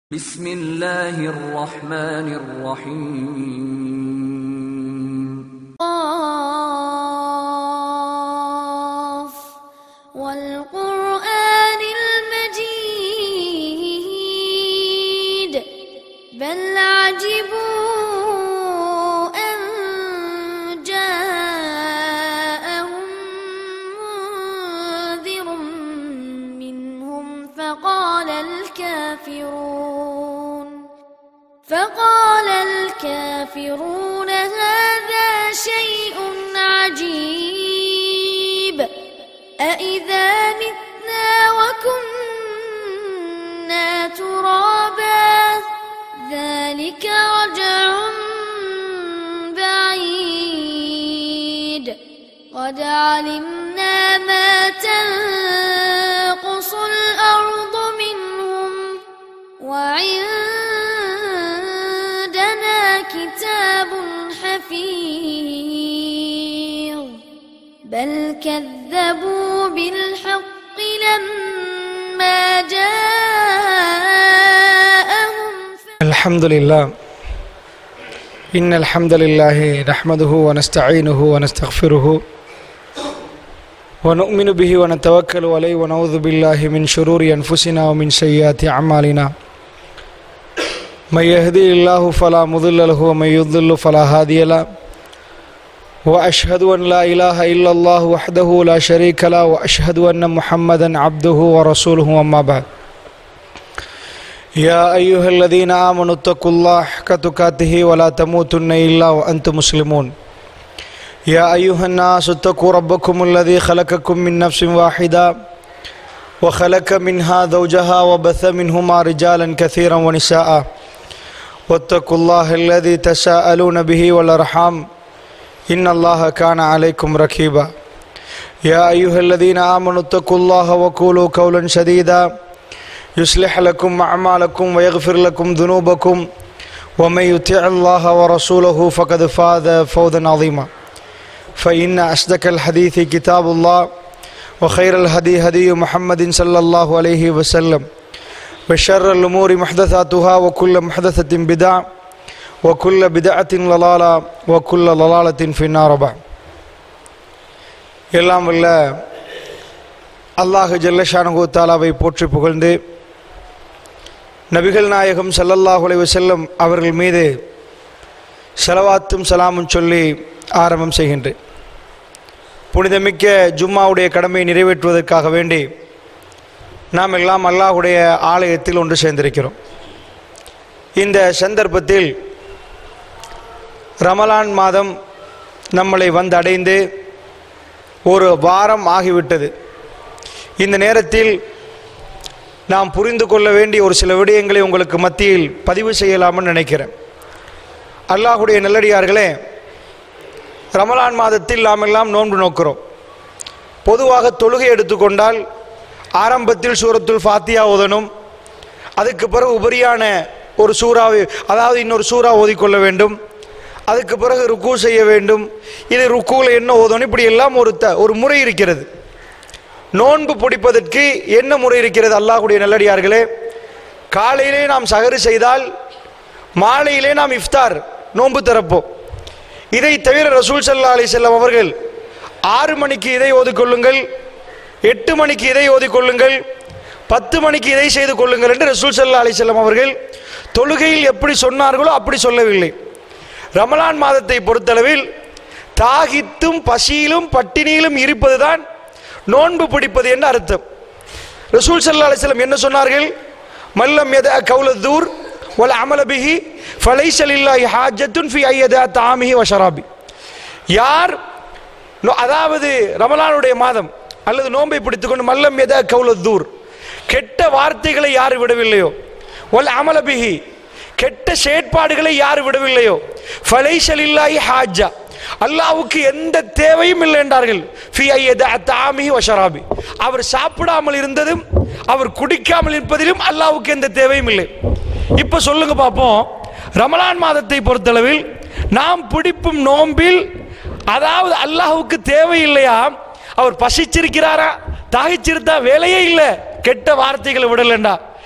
بسم الله الرحمن الرحيم قاف والقرآن المجيد بل عجبوا أن جاءهم منذر منهم فقال الكافرون فقال الكافرون هذا شيء عجيب أإذا متنا وكنا ترابا ذلك رجع بعيد قد علمنا ما تنقص الأرض منهم وعندنا كتاب حفيظ بل كذبوا بالحق لما جاءهم الحمد لله إن الحمد لله نحمده ونستعينه ونستغفره ونؤمن به ونتوكل عليه ونعوذ بالله من شرور أنفسنا ومن سيئات أعمالنا من يهدي الله فلا مضل له ومن يضلل فلا هادي له وأشهد أن لا إله إلا الله وحده لا شريك له وأشهد أن محمدا عبده ورسوله أما بعد يا أيها الذين آمنوا اتقوا الله حق تقاته ولا تموتن إلا وأنتم مسلمون يا أيها الناس اتقوا ربكم الذي خلقكم من نفس واحدة وخلق منها زوجها وبث منهما رجالا كثيرا ونساء واتقوا الله الذي تساءلون به والأرحام إن الله كان عليكم ركيبا يا أيها الذين آمنوا اتقوا الله وقولوا قولا سديدا يصلح لكم أعمالكم ويغفر لكم ذنوبكم ومن يطع الله ورسوله فقد فاز فوزا عظيما فإن أصدق الحديث كتاب الله وخير الهدي هدي محمد صلى الله عليه وسلم وشر الأمور محدثاتها وكل محدثة بدعة وكل بدعة ضلالة وكل ضلالة في النار بعد எல்லாம் வல்ல அல்லாஹு ஜல்லஷானு தாலாவை போற்றி புகழ்ந்து நபிகள் நாயகம் ஸல்லல்லாஹு அலைஹி வஸல்லம் அவர்கள் மீது செலவாத்தும் சலாமும் சொல்லி ஆரம்பம் செய்கின்றேன் புனிதமிக்க ஜும்மாவுடைய கடமையை நிறைவேற்றுவதற்காக வேண்டி நாம் எல்லாம் அல்லாஹுடைய ஆலயத்தில் ஒன்று சேர்ந்திருக்கிறோம் இந்த சந்தர்ப்பத்தில் ரமலான் மாதம் நம்மளை வந்தடைந்து ஒரு வாரம் ஆகிவிட்டது இந்த நேரத்தில் நாம் புரிந்து கொள்ள வேண்டிய ஒரு சில விடயங்களை உங்களுக்கு மத்தியில் பதிவு செய்யலாம்னு நினைக்கிறேன் அல்லாஹுடைய நல்லடியார்களே ரமலான் மாதத்தில் நாம் எல்லாம் நோன்பு நோக்கிறோம் பொதுவாக தொழுகை எடுத்துக்கொண்டால் ஆரம்பத்தில் சூரத்துல் ஃபாத்தியா ஓதணும் அதுக்கு பிறகு உபரியான ஒரு சூறாவை அதாவது இன்னொரு சூறா ஓதிக்கொள்ள வேண்டும் அதுக்கு பிறகு ருக்கு செய்ய வேண்டும் இது ருக்குவில் என்ன ஓதணும் இப்படி எல்லாம் ஒரு த ஒரு முறை இருக்கிறது நோன்பு பிடிப்பதற்கு என்ன முறை இருக்கிறது அல்லாஹுடைய நல்லடியார்களே காலையிலே நாம் சகரு செய்தால் மாலையிலே நாம் இஃப்தார் நோன்பு திறப்போம் இதை தவிர ரசூல் சல்லா அலி செல்லம் அவர்கள் ஆறு மணிக்கு இதை ஓதிக்கொள்ளுங்கள் எட்டு மணிக்கு இதை ஓதிக்கொள்ளுங்கள் பத்து மணிக்கு இதை செய்து கொள்ளுங்கள் என்று ரசூல் சல்லா அலி செல்லம் அவர்கள் தொழுகையில் எப்படி சொன்னார்களோ அப்படி சொல்லவில்லை ரமலான் மாதத்தை பொறுத்தளவில் தாகித்தும் பசியிலும் பட்டினியிலும் இருப்பதுதான் நோன்பு பிடிப்பது என்று அர்த்தம் ரசூல் சல்லா அலிஸ்லம் என்ன சொன்னார்கள் மல்லம் எத கவுலத்தூர் வல அமலபிஹி ஃபலைசலில்லாஹி ஹாஜத்துன் ஃபி ஐயதா தாமிஹி வஷராபி யார் நோ- அதாவது ரமலானுடைய மாதம் அல்லது நோன்பை பிடித்துக்கொண்டு மல்லம் எத கவுலத்தூர் கெட்ட வார்த்தைகளை யார் விடவில்லையோ வல் அமலபிஹி கெட்ட செயற்பாடுகளை யார் விடவில்லையோ ஃபலைசலில்லாஹி ஹாஜா அல்லாவுக்கு எந்த தேவையும் இல்லை என்றார்கள் ஃபி ஐயத தாமிஹி வஷராபி அவர் சாப்பிடாமல் இருந்ததும் அவர் குடிக்காமல் இருப்பதிலும் அல்லாவுக்கு எந்த தேவையும் இல்லை இப்ப சொல்லுங்க பார்ப்போம் ரமலான் மாதத்தை பொறுத்தளவில் நாம் பிடிப்பும் நோம்பில் அதாவது அல்லாஹ்வுக்கு தேவையில்லையா அவர் பசிச்சிருக்கிறாரா தாகிச்சிருந்தா வேலையே இல்லை கெட்ட வார்த்தைகளை விடலண்டா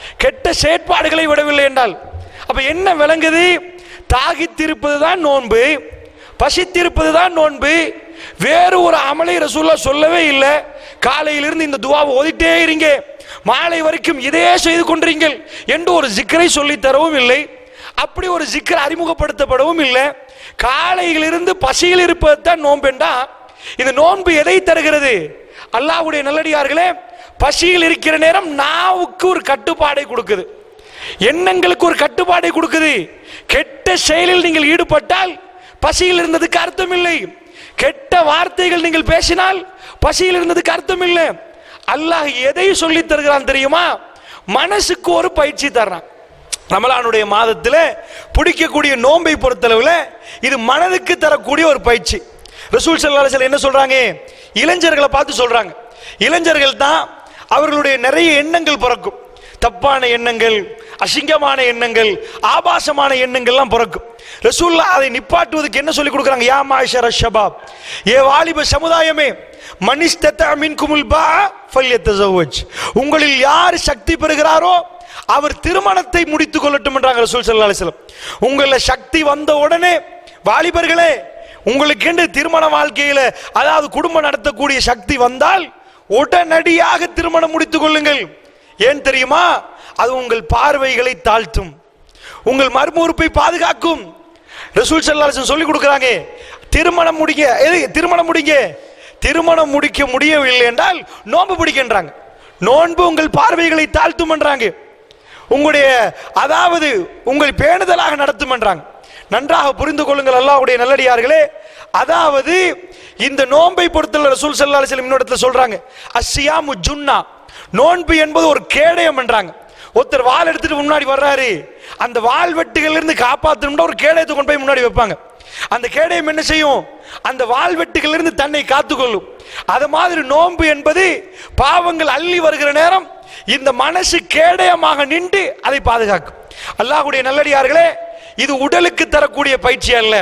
கெட்ட செயற்பாடுகளை விடவில்லை என்றால் அப்ப என்ன விளங்குது தாகித்திருப்பது தான் நோன்பு பசித்திருப்பது தான் நோன்பு வேறு ஒரு அமலை ரசூல்லா சொல்லவே இல்லை காலையிலிருந்து இந்த துவாவை ஓதிட்டே இருங்க மாலை வரைக்கும் இதே செய்து கொண்டிருங்கள் என்று ஒரு ஜிக்கரை சொல்லி தரவும் இல்லை அப்படி ஒரு ஜிக்கர் அறிமுகப்படுத்தப்படவும் இல்லை காலையிலிருந்து பசியில் இருப்பது தான் நோன்பெண்டா இந்த நோன்பு எதை தருகிறது அல்லாஹ்வுடைய நல்லடியார்களே பசியில் இருக்கிற நேரம் நாவுக்கு ஒரு கட்டுப்பாடை கொடுக்குது எண்ணங்களுக்கு ஒரு கட்டுப்பாடை கொடுக்குது கெட்ட செயலில் நீங்கள் ஈடுபட்டால் பசியில் இருந்ததுக்கு அர்த்தம் இல்லை கெட்ட வார்த்தைகள் நீங்கள் பேசினால் பசியில் இருந்ததுக்கு அர்த்தம் இல்லை அல்லாஹ் எதை சொல்லித் தருகிறான் தெரியுமா மனசுக்கு ஒரு பயிற்சி தர்றான் ரமலானுடைய மாதத்தில் பிடிக்கக்கூடிய நோன்பை பொறுத்தளவில் இது மனதுக்கு தரக்கூடிய ஒரு பயிற்சி ரசூல் ஸல்லல்லாஹு அலைஹி வஸல்லம் என்ன சொல்றாங்க இளைஞர்களை பார்த்து சொல்றாங்க இளைஞர்கள் தான் அவர்களுடைய நிறைய எண்ணங்கள் பிறக்கும் தப்பான எண்ணங்கள் அசிங்கமான எண்ணங்கள் ஆபாசமான எண்ணங்கள்லாம் பிறக்கும் ரசூல்லா அதை நிப்பாட்டுவதற்கு என்ன சொல்லி கொடுக்குறாங்க யா மாஷர ஷபாப் ஏ வாலிப சமுதாயமே மனிஷ்தத்த மின்குமுல் பா ஃபல்யத்தஸவ்வஜ் உங்களில் யார் சக்தி பெறுகிறாரோ அவர் திருமணத்தை முடித்துக் கொள்ளட்டும் என்றாங்க ரசூல் ஸல்லல்லாஹு அலைஹி வஸல்லம் உங்கள சக்தி வந்த உடனே வாலிபர்களே உங்களுக்கு என்று திருமண வாழ்க்கையில அதாவது குடும்பம் நடத்தக்கூடிய சக்தி வந்தால் உடனடியாக திருமணம் முடித்துக் கொள்ளுங்கள் ஏன் தெரியுமா அது உங்கள் பார்வைகளை தாழ்த்தும் உங்கள் மர்மூர்ப்பை பாதுகாக்கும் ரசூல் ஸல்லல்லாஹு அலைஹி வஸல்லம் சொல்லி கொடுக்குறாங்க திருமணம் முடிக்க எது திருமணம் முடிங்க திருமணம் முடிக்க முடியவில்லை என்றால் நோன்பு பிடிக்கின்றாங்க நோன்பு உங்கள் பார்வைகளை தாழ்த்தும் என்றாங்க உங்களுடைய அதாவது உங்கள் பேணுதலாக நடத்தும் என்றாங்க நன்றாக புரிந்து கொள்ளுங்கள் அல்லாஹ்வுடைய நல்லடியார்களே அதாவது இந்த நோன்பை பொறுத்தல ரசூல் ஸல்லல்லாஹு அலைஹி வஸல்லம் இன்னொரு இடத்துல சொல்றாங்க அஸ்ஸியாமு ஜுன்னா நோன்பு என்பது ஒரு கேடயம் என்றாங்க ஒருத்தர் வாள் எடுத்துட்டு முன்னாடி வர்றாரு அந்த வாள் வெட்டுகள்ல இருந்து காப்பாற்றணும்னா ஒரு கேடயத்தை கொண்டு போய் முன்னாடி வைப்பாங்க அந்த கேடயம் என்ன செய்யும் அந்த வாள் வெட்டுகள்ல இருந்து தன்னை காத்துக்கொள்ளும் அது மாதிரி நோன்பு என்பது பாவங்கள் அள்ளி வருகிற நேரம் இந்த மனசு கேடயமாக நின்று அதை பாதுகாக்கும் அல்லாஹ்வுடைய நல்லடியார்களே இது உடலுக்கு தரக்கூடிய பயிற்சி அல்ல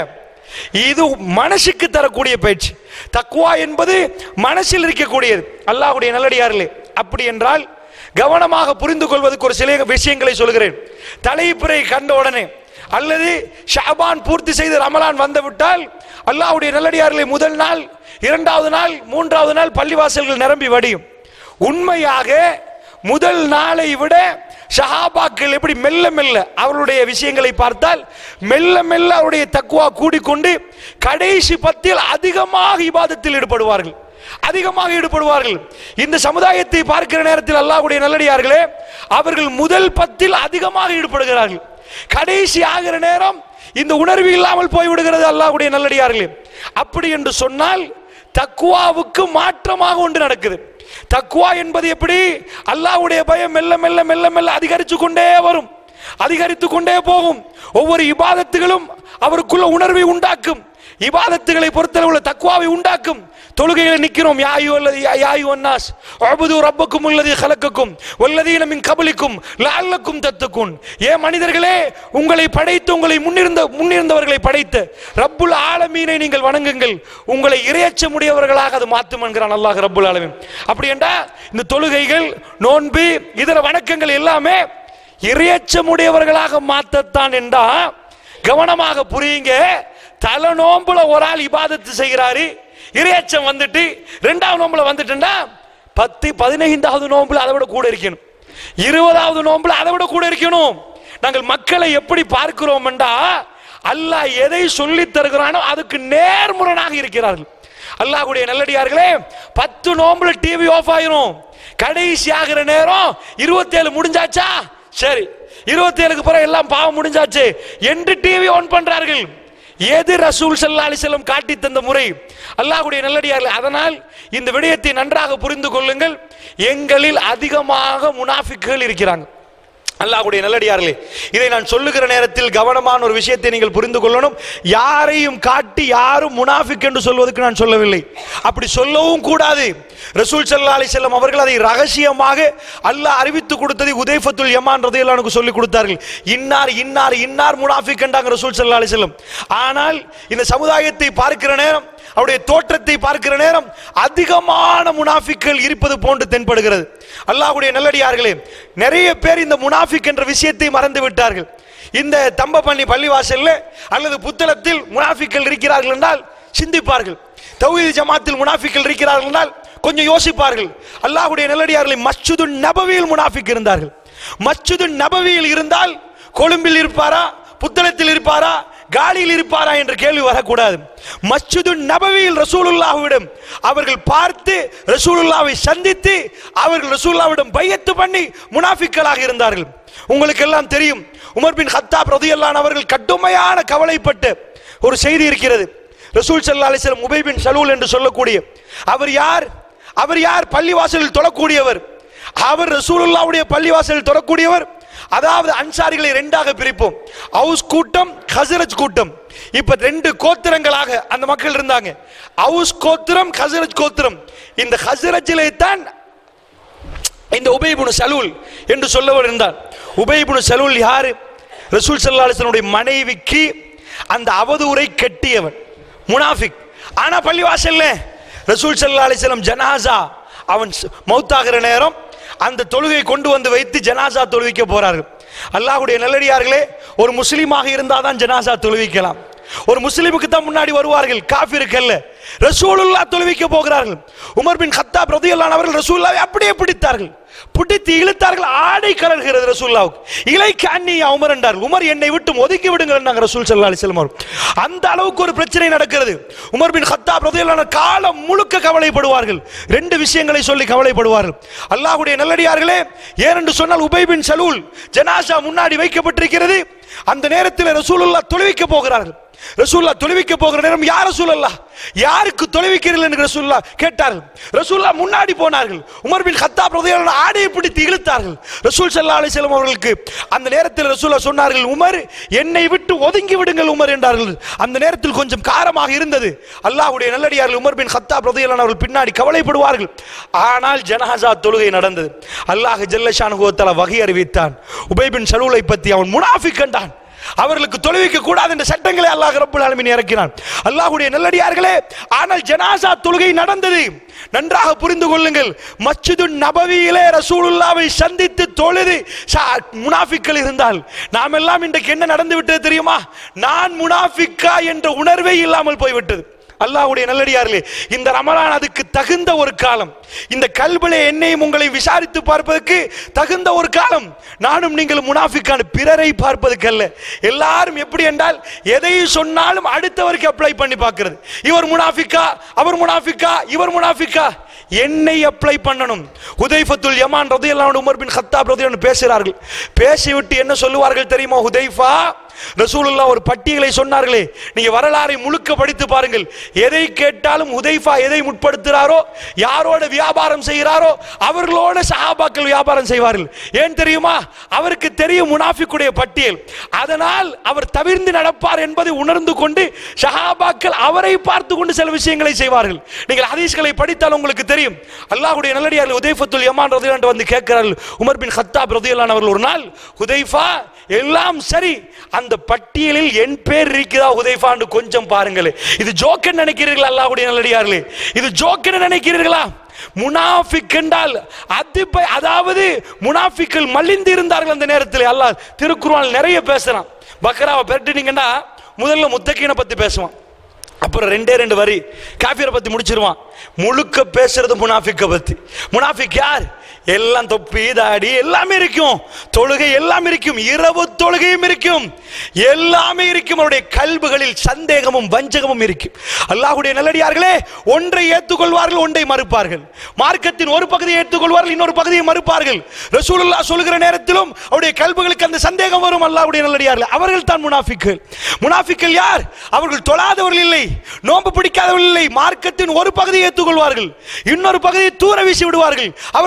இது மனசுக்கு தரக்கூடிய பயிற்சி தக்குவா என்பது மனசில் இருக்கக்கூடியது அல்லாஹ்வுடைய நல்லடியார்களே அப்படி என்றால் கவனமாக புரிந்து கொள்வதற்கு ஒரு சில விஷயங்களை சொல்கிறேன் தலைப்பிறை கண்ட உடனே அல்லது ஷாபான் பூர்த்தி செய்து ரமலான் வந்து விட்டால் அல்லாஹ்வுடைய நல்லடியார்களை முதல் நாள் இரண்டாவது நாள் மூன்றாவது நாள் பள்ளிவாசல்கள் நிரம்பி வடியும் உண்மையாக முதல் நாளை விட ஷஹாபாக்கள் எப்படி மெல்ல மெல்ல அவருடைய விஷயங்களை பார்த்தால் மெல்ல மெல்ல அவருடைய தக்குவா கூடிக்கொண்டு கடைசி பத்தில் அதிகமாக இபாதத்தில் ஈடுபடுவார்கள் அதிகமாக ஈடுபடுவார்கள் இந்த சமுதாயத்தை பார்க்கிற நேரத்தில் அல்லாஹ்வுடைய நல்லடியார்களே அவர்கள் முதல் பத்தில் அதிகமாக ஈடுபடுகிறார்கள் கடைசி ஆகிற நேரம் இந்த உணர்வு இல்லாமல் போய்விடுகிறது அல்லாஹ்வுடைய நல்லடியார்களே அப்படி என்று சொன்னால் தக்குவாவுக்கு மாற்றமாக ஒன்று நடக்குது தக்குவா என்பது எப்படி அல்லாஹ்வுடைய பயம் மெல்ல மெல்ல மெல்ல மெல்ல அதிகரித்து கொண்டே வரும் அதிகரித்து கொண்டே போகும் ஒவ்வொரு இபாதத்துகளும் அவருக்குள்ள உணர்வை உண்டாக்கும் இபாதத்துகளை பொறுத்தளவுள்ள தக்குவாவை உண்டாக்கும் தொழுகைகளை நிற்கிறோம் யாயு அல்லது யாயு அன்னாஸ் அபுது ரப்பக்கும் உள்ளது கலக்கக்கும் வல்லதீன மின் கபலிக்கும் லால்லக்கும் தத்துக்கும் ஏ மனிதர்களே உங்களை படைத்து உங்களை முன்னிருந்த முன்னிருந்தவர்களை படைத்து ரப்புல் ஆலமீனை நீங்கள் வணங்குங்கள் உங்களை இரையச்சமுடையவர்களாக அது மாற்றும் என்கிறான் அல்லாஹ் ரப்புல் ஆலமீன் அப்படி என்றா இந்த தொழுகைகள் நோன்பு இதர வணக்கங்கள் எல்லாமே இரையச்சமுடையவர்களாக மாற்றத்தான் என்றா கவனமாக புரியுங்க தல நோம்புல ஒரு ஆள் இபாதத்து செய்கிறாரு இரையச்சம் வந்துட்டு ரெண்டாவது நோம்புல வந்துட்டுண்டா பத்து பதினைந்தாவது நோம்புல அதை விட கூட இருக்கணும் இருபதாவது நோம்புல அதை விட கூட இருக்கணும் நாங்கள் மக்களை எப்படி பார்க்கிறோம் என்றா அல்லாஹ் எதை சொல்லி தருகிறானோ அதுக்கு நேர்முரணாக இருக்கிறார்கள் அல்லாஹ்வுடைய நல்லடியார்களே பத்து நோம்புல டிவி ஆஃப் ஆயிரும் கடைசி ஆகிற நேரம் இருபத்தேழு முடிஞ்சாச்சா சரி இருபத்தேழுக்கு பிறகு எல்லாம் பாவம் முடிஞ்சாச்சு என்று டிவி ஆன் பண்றார்கள் எது ரசூல் ஸல்லல்லாஹு அலைஹி வஸல்லம் காட்டி தந்த முறை அல்லாஹ்வுடைய நல்லடியார்கள் அதனால் இந்த விடயத்தை நன்றாக புரிந்து கொள்ளுங்கள் எங்களில் அதிகமாக முனாஃபிக்குகள் இருக்கிறாங்க அல்லாஹ்வுடைய நல்லடியார்களே இதை நான் சொல்லுகிற நேரத்தில் கவனமான ஒரு விஷயத்தை நீங்கள் புரிந்து கொள்ளணும் யாரையும் காட்டி யாரும் முனாஃபிக் என்று சொல்வதற்கு நான் சொல்லவில்லை அப்படி சொல்லவும் கூடாது ரசூல் ஸல்லல்லாஹு அலைஹி வஸல்லம் அவர்கள் அதை ரகசியமாக அல்லாஹ் அறிவித்து கொடுத்ததை உதைஃபத்துல் யமான் ரதியல்லாஹு சொல்லி கொடுத்தார்கள் இன்னார் இன்னார் இன்னார் முனாஃபிக் என்றாங்க ரசூல் ஸல்லல்லாஹு அலைஹி வஸல்லம் ஆனால் இந்த சமுதாயத்தை பார்க்கிற நேரம் அவருடைய தோற்றத்தை பார்க்கிற நேரம் அதிகமான முனாஃபிக்கள் இருப்பது போன்று தென்படுகிறது அல்லாஹ்வுடைய நல்லடியார்களே நிறைய பேர் இந்த முனாஃபிக் என்ற விஷயத்தை மறந்து விட்டார்கள் இந்த தம்பப்பள்ளி பள்ளிவாசல்ல அல்லது புத்தளத்தில் முனாஃபிக்கள் இருக்கிறார்கள் என்றால் சிந்திப்பார்கள் தௌஹீத் ஜமாத்தில் முனாஃபிக்கள் இருக்கிறார்கள் என்றால் கொஞ்சம் யோசிப்பார்கள் அல்லாஹ்வுடைய நல்லடியார்களை மஸ்ஜிது நபவியில் முனாஃபிக் இருந்தார்கள் மஸ்ஜிது நபவியில் இருந்தால் கொழும்பில் இருப்பாரா புத்தளத்தில் இருப்பாரா காலியில் இருப்பாரா என்ற கேள்வி வரக்கூடாது மஸ்ஜிது நபவியில் ரசூலுல்லாஹ்விடம் அவர்கள் பார்த்து ரசூலுல்லாவை சந்தித்து அவர்கள் ரசூலுல்லாவிடம் பையத்து பண்ணி முனாஃபிக்களாக இருந்தார்கள் உங்களுக்கு எல்லாம் தெரியும் உமர் பின் ஹத்தாப் ரதியல்லான் அவர்கள் கடுமையான கவலைப்பட்டு ஒரு செய்தி இருக்கிறது ரசூல் ஸல்லல்லாஹு அலைஹி வஸல்லம் உபை பின் சலூல் என்று சொல்லக்கூடிய அவர் யார் அவர் யார் பள்ளிவாசலில் தொழக்கூடியவர் அவர் ரசூலுல்லாவுடைய பள்ளிவாசலில் தொழக்கூடியவர் அதாவது அன்சாரிகளை ரெண்டாக பிரிப்போம் ஹவுஸ் கூட்டம் ஹசரஜ் கூட்டம் இப்ப ரெண்டு கோத்திரங்களாக அந்த மக்கள் இருந்தாங்க ஹவுஸ் கோத்திரம் ஹசரஜ் கோத்திரம் இந்த ஹசரஜிலே தான் இந்த உபயபுனு சலூல் என்று சொல்லவர் இருந்தார் உபயபுனு சலூல் யாரு ரசூல் சல்லா அலிஸ்லனுடைய மனைவிக்கு அந்த அவதூரை கட்டியவன் முனாஃபிக் ஆனா பள்ளிவாசல்ல ரசூல் சல்லா அலிஸ்லம் ஜனாசா அவன் ச- மௌத்தாகிற நேரம் அந்த தொழுகை கொண்டு வந்து வைத்து ஜனாசா தொழுவிக்க போறார்கள் அல்லாஹ்வுடைய நல்லடியார்களே ஒரு முஸ்லீமாக இருந்தால் தான் ஜனாசா தொழுவிக்கலாம் ஒரு முஸ்லிமுக்கு தான் முன்னாடி வருவார்கள் காஃபிருக்கு அல்ல ரசூலுல்லாஹ் தொழுவிக்க போகிறார்கள் உமர் பின் கத்தாப் ரதியல்லான் அவர்கள் ரசூலுல்லாவை அப்படியே பிடித்தார்கள் பிடித்து இழுத்தார்கள் ஆடை கலர்கிறது ரசூல்லாவுக்கு இலைக்கு அன்னி உமர் என்றார் உமர் என்னை விட்டு ஒதுக்கி விடுங்கள் என்றாங்க ரசூல் சல்லா அலிஸ்லம் அவர் அந்த அளவுக்கு ஒரு பிரச்சனை நடக்கிறது உமர் பின் கத்தாப் ரதியல்லான காலம் முழுக்க கவலைப்படுவார்கள் ரெண்டு விஷயங்களை சொல்லி கவலைப்படுவார்கள் அல்லாஹ்வுடைய நல்லடியார்களே ஏனென்று சொன்னால் உபை பின் சலூல் ஜனாசா முன்னாடி வைக்கப்பட்டிருக்கிறது அந்த நேரத்தில் ரசூலுல்லாஹ் தொழுவிக்க போகிறார்கள் ரசூல்லா தொழுவிக்க போகிற நேரம் யார் ரசூலல்லா யாருக்கு தொழுவிக்கிறீர்கள் என்று ரசூல்லா கேட்டார்கள் ரசூல்லா முன்னாடி போனார்கள் உமர் பின் கத்தாப் ரதியல்லாஹு ஆடையை பிடித்து இழுத்தார்கள் ரசூல் ஸல்லல்லாஹு அலைஹி வஸல்லம் அவர்களுக்கு அந்த நேரத்தில் ரசூல்லா சொன்னார்கள் உமர் என்னை விட்டு ஒதுங்கி விடுங்கள் உமர் என்றார்கள் அந்த நேரத்தில் கொஞ்சம் காரமாக இருந்தது அல்லாஹ்வுடைய நல்லடியார்கள் உமர் பின் கத்தாப் ரதியல்லாஹு அவர்கள் பின்னாடி கவலைப்படுவார்கள் ஆனால் ஜனாசா தொழுகை நடந்தது அல்லாஹ் ஜல்லஷானு தஆலா வகை அறிவித்தான் உபை பின் சலூலை பற்றி அவன் முனாஃபிக் கண்டான் அவர்களுக்கு தொழுவிக்க கூடாது என்ற சட்டங்களை அல்லாஹ் ரப்பல் ஆலமீன் இறக்கினான் அல்லாஹ்வுடைய நல்லடியார்களே ஆனால் ஜனாசா தொழுகை நடந்தது நன்றாக புரிந்து கொள்ளுங்கள் மஸ்ஜிது நபவியிலே ரசூலுல்லாவை சந்தித்து தொழுது சா- முனாஃபிக்கள் இருந்தால் நாம் எல்லாம் இன்றைக்கு என்ன நடந்து விட்டது தெரியுமா நான் முனாஃபிக்கா என்ற உணர்வே இல்லாமல் போய்விட்டது அல்லாஹ்வுடைய நல்லடியார்களே இந்த ரமலான் அதுக்கு தகுந்த ஒரு காலம் இந்த கல்விலே என்னையும் உங்களை விசாரித்து பார்ப்பதற்கு தகுந்த ஒரு காலம் நானும் நீங்கள் முனாஃபிக்கான பிறரை பார்ப்பதற்கல்ல எல்லாரும் எப்படி என்றால் எதை சொன்னாலும் அடுத்தவருக்கு அப்ளை பண்ணி பார்க்கிறது இவர் முனாஃபிக்கா அவர் முனாஃபிக்கா இவர் முனாஃபிக்கா என்னை அப்ளை பண்ணணும் ஹுதைஃபத்துல் யமான் ரதியல்லாஹு உமர் பின் கத்தாப் ரதியல்லாஹு பேசுகிறார்கள் பேசிவிட்டு என்ன சொல்லுவார்கள் தெரியுமா ஹுதைஃபா ரசூலுல்லா ஒரு பட்டியலை சொன்னார்களே நீங்க வரலாறை முழுக்க படித்து பாருங்கள் எதை கேட்டாலும் ஹுதைஃபா எதை முற்படுத்துகிறாரோ யாரோட வியாபாரம் செய்கிறாரோ அவர்களோட சஹாபாக்கள் வியாபாரம் செய்வார்கள் ஏன் தெரியுமா அவருக்கு தெரியும் முனாஃபிக்குடைய பட்டியல் அதனால் அவர் தவிர்ந்து நடப்பார் என்பதை உணர்ந்து கொண்டு சஹாபாக்கள் அவரை பார்த்து கொண்டு சில விஷயங்களை செய்வார்கள் நீங்கள் ஹதீஸ்களை படித்தால் உங்களுக்கு தெரியும் அல்லாஹ்வுடைய நல்லடியார்கள் உதைஃபத்துல் யமான் ரதியல்லான் வந்து கேட்கிறார்கள் உமர் பின் கத்தாப் ரதியல்லான் அவர்கள் ஒரு நாள் ஹுதைஃபா எல்லாம் சரி அந்த பட்டியலில் என் பேர் இருக்குதா ஹுதைஃபான்னு கொஞ்சம் பாருங்களே இது ஜோக்கன் நினைக்கிறீர்களா அல்லாஹ்வுடைய நல்லடியார்களே இது ஜோக்கன் நினைக்கிறீர்களா முனாஃபிக் என்றால் அது ப- அதாவது முனாஃபிக்கள் மலிந்து இருந்தார்கள் அந்த நேரத்தில் அல்லாஹ் திருக்குறான் நிறைய பேசுறான் பக்ராவை பெரட்டினீங்கன்னா முதல்ல முத்தக்கீனை பத்தி பேசுவான் அப்புறம் ரெண்டே ரெண்டு வரி காஃபியரை பத்தி முடிச்சிருவான் முழுக்க பேசுறது முனாஃபிக்க பத்தி முனாஃபிக் யார் எல்லாம் தொப்பி தாடி எல்லாமே இருக்கும் தொழுகை எல்லாம் இருக்கும் இரவு தொழுகையும் இருக்கும் எல்லாமே இருக்கும் அவருடைய கல்புகளில் சந்தேகமும் வஞ்சகமும் இருக்கும் அல்லாஹ்வுடைய நல்லடியார்களே ஒன்றை ஏற்றுக்கொள்வார்கள் ஒன்றை மறுப்பார்கள் மார்க்கத்தின் ஒரு பகுதியை ஏற்றுக்கொள்வார்கள் இன்னொரு பகுதியை மறுப்பார்கள் ரசூலுல்லாஹ் சொல்கிற நேரத்திலும் அவருடைய கல்புகளுக்கு அந்த சந்தேகம் வரும் அல்லாஹ்வுடைய நல்லடியார்கள் அவர்கள் தான் முனாஃபிக்கள் முனாஃபிக்கள் யார் அவர்கள் தொழாதவர்கள் இல்லை நோன்பு பிடிக்காதவர்கள் இல்லை மார்க்கத்தின் ஒரு பகுதியை ஏற்றுக்கொள்வார்கள் இன்னொரு பகுதியை தூர வீசி விடுவார்கள் அவர்களுக்கு சந்தேகம்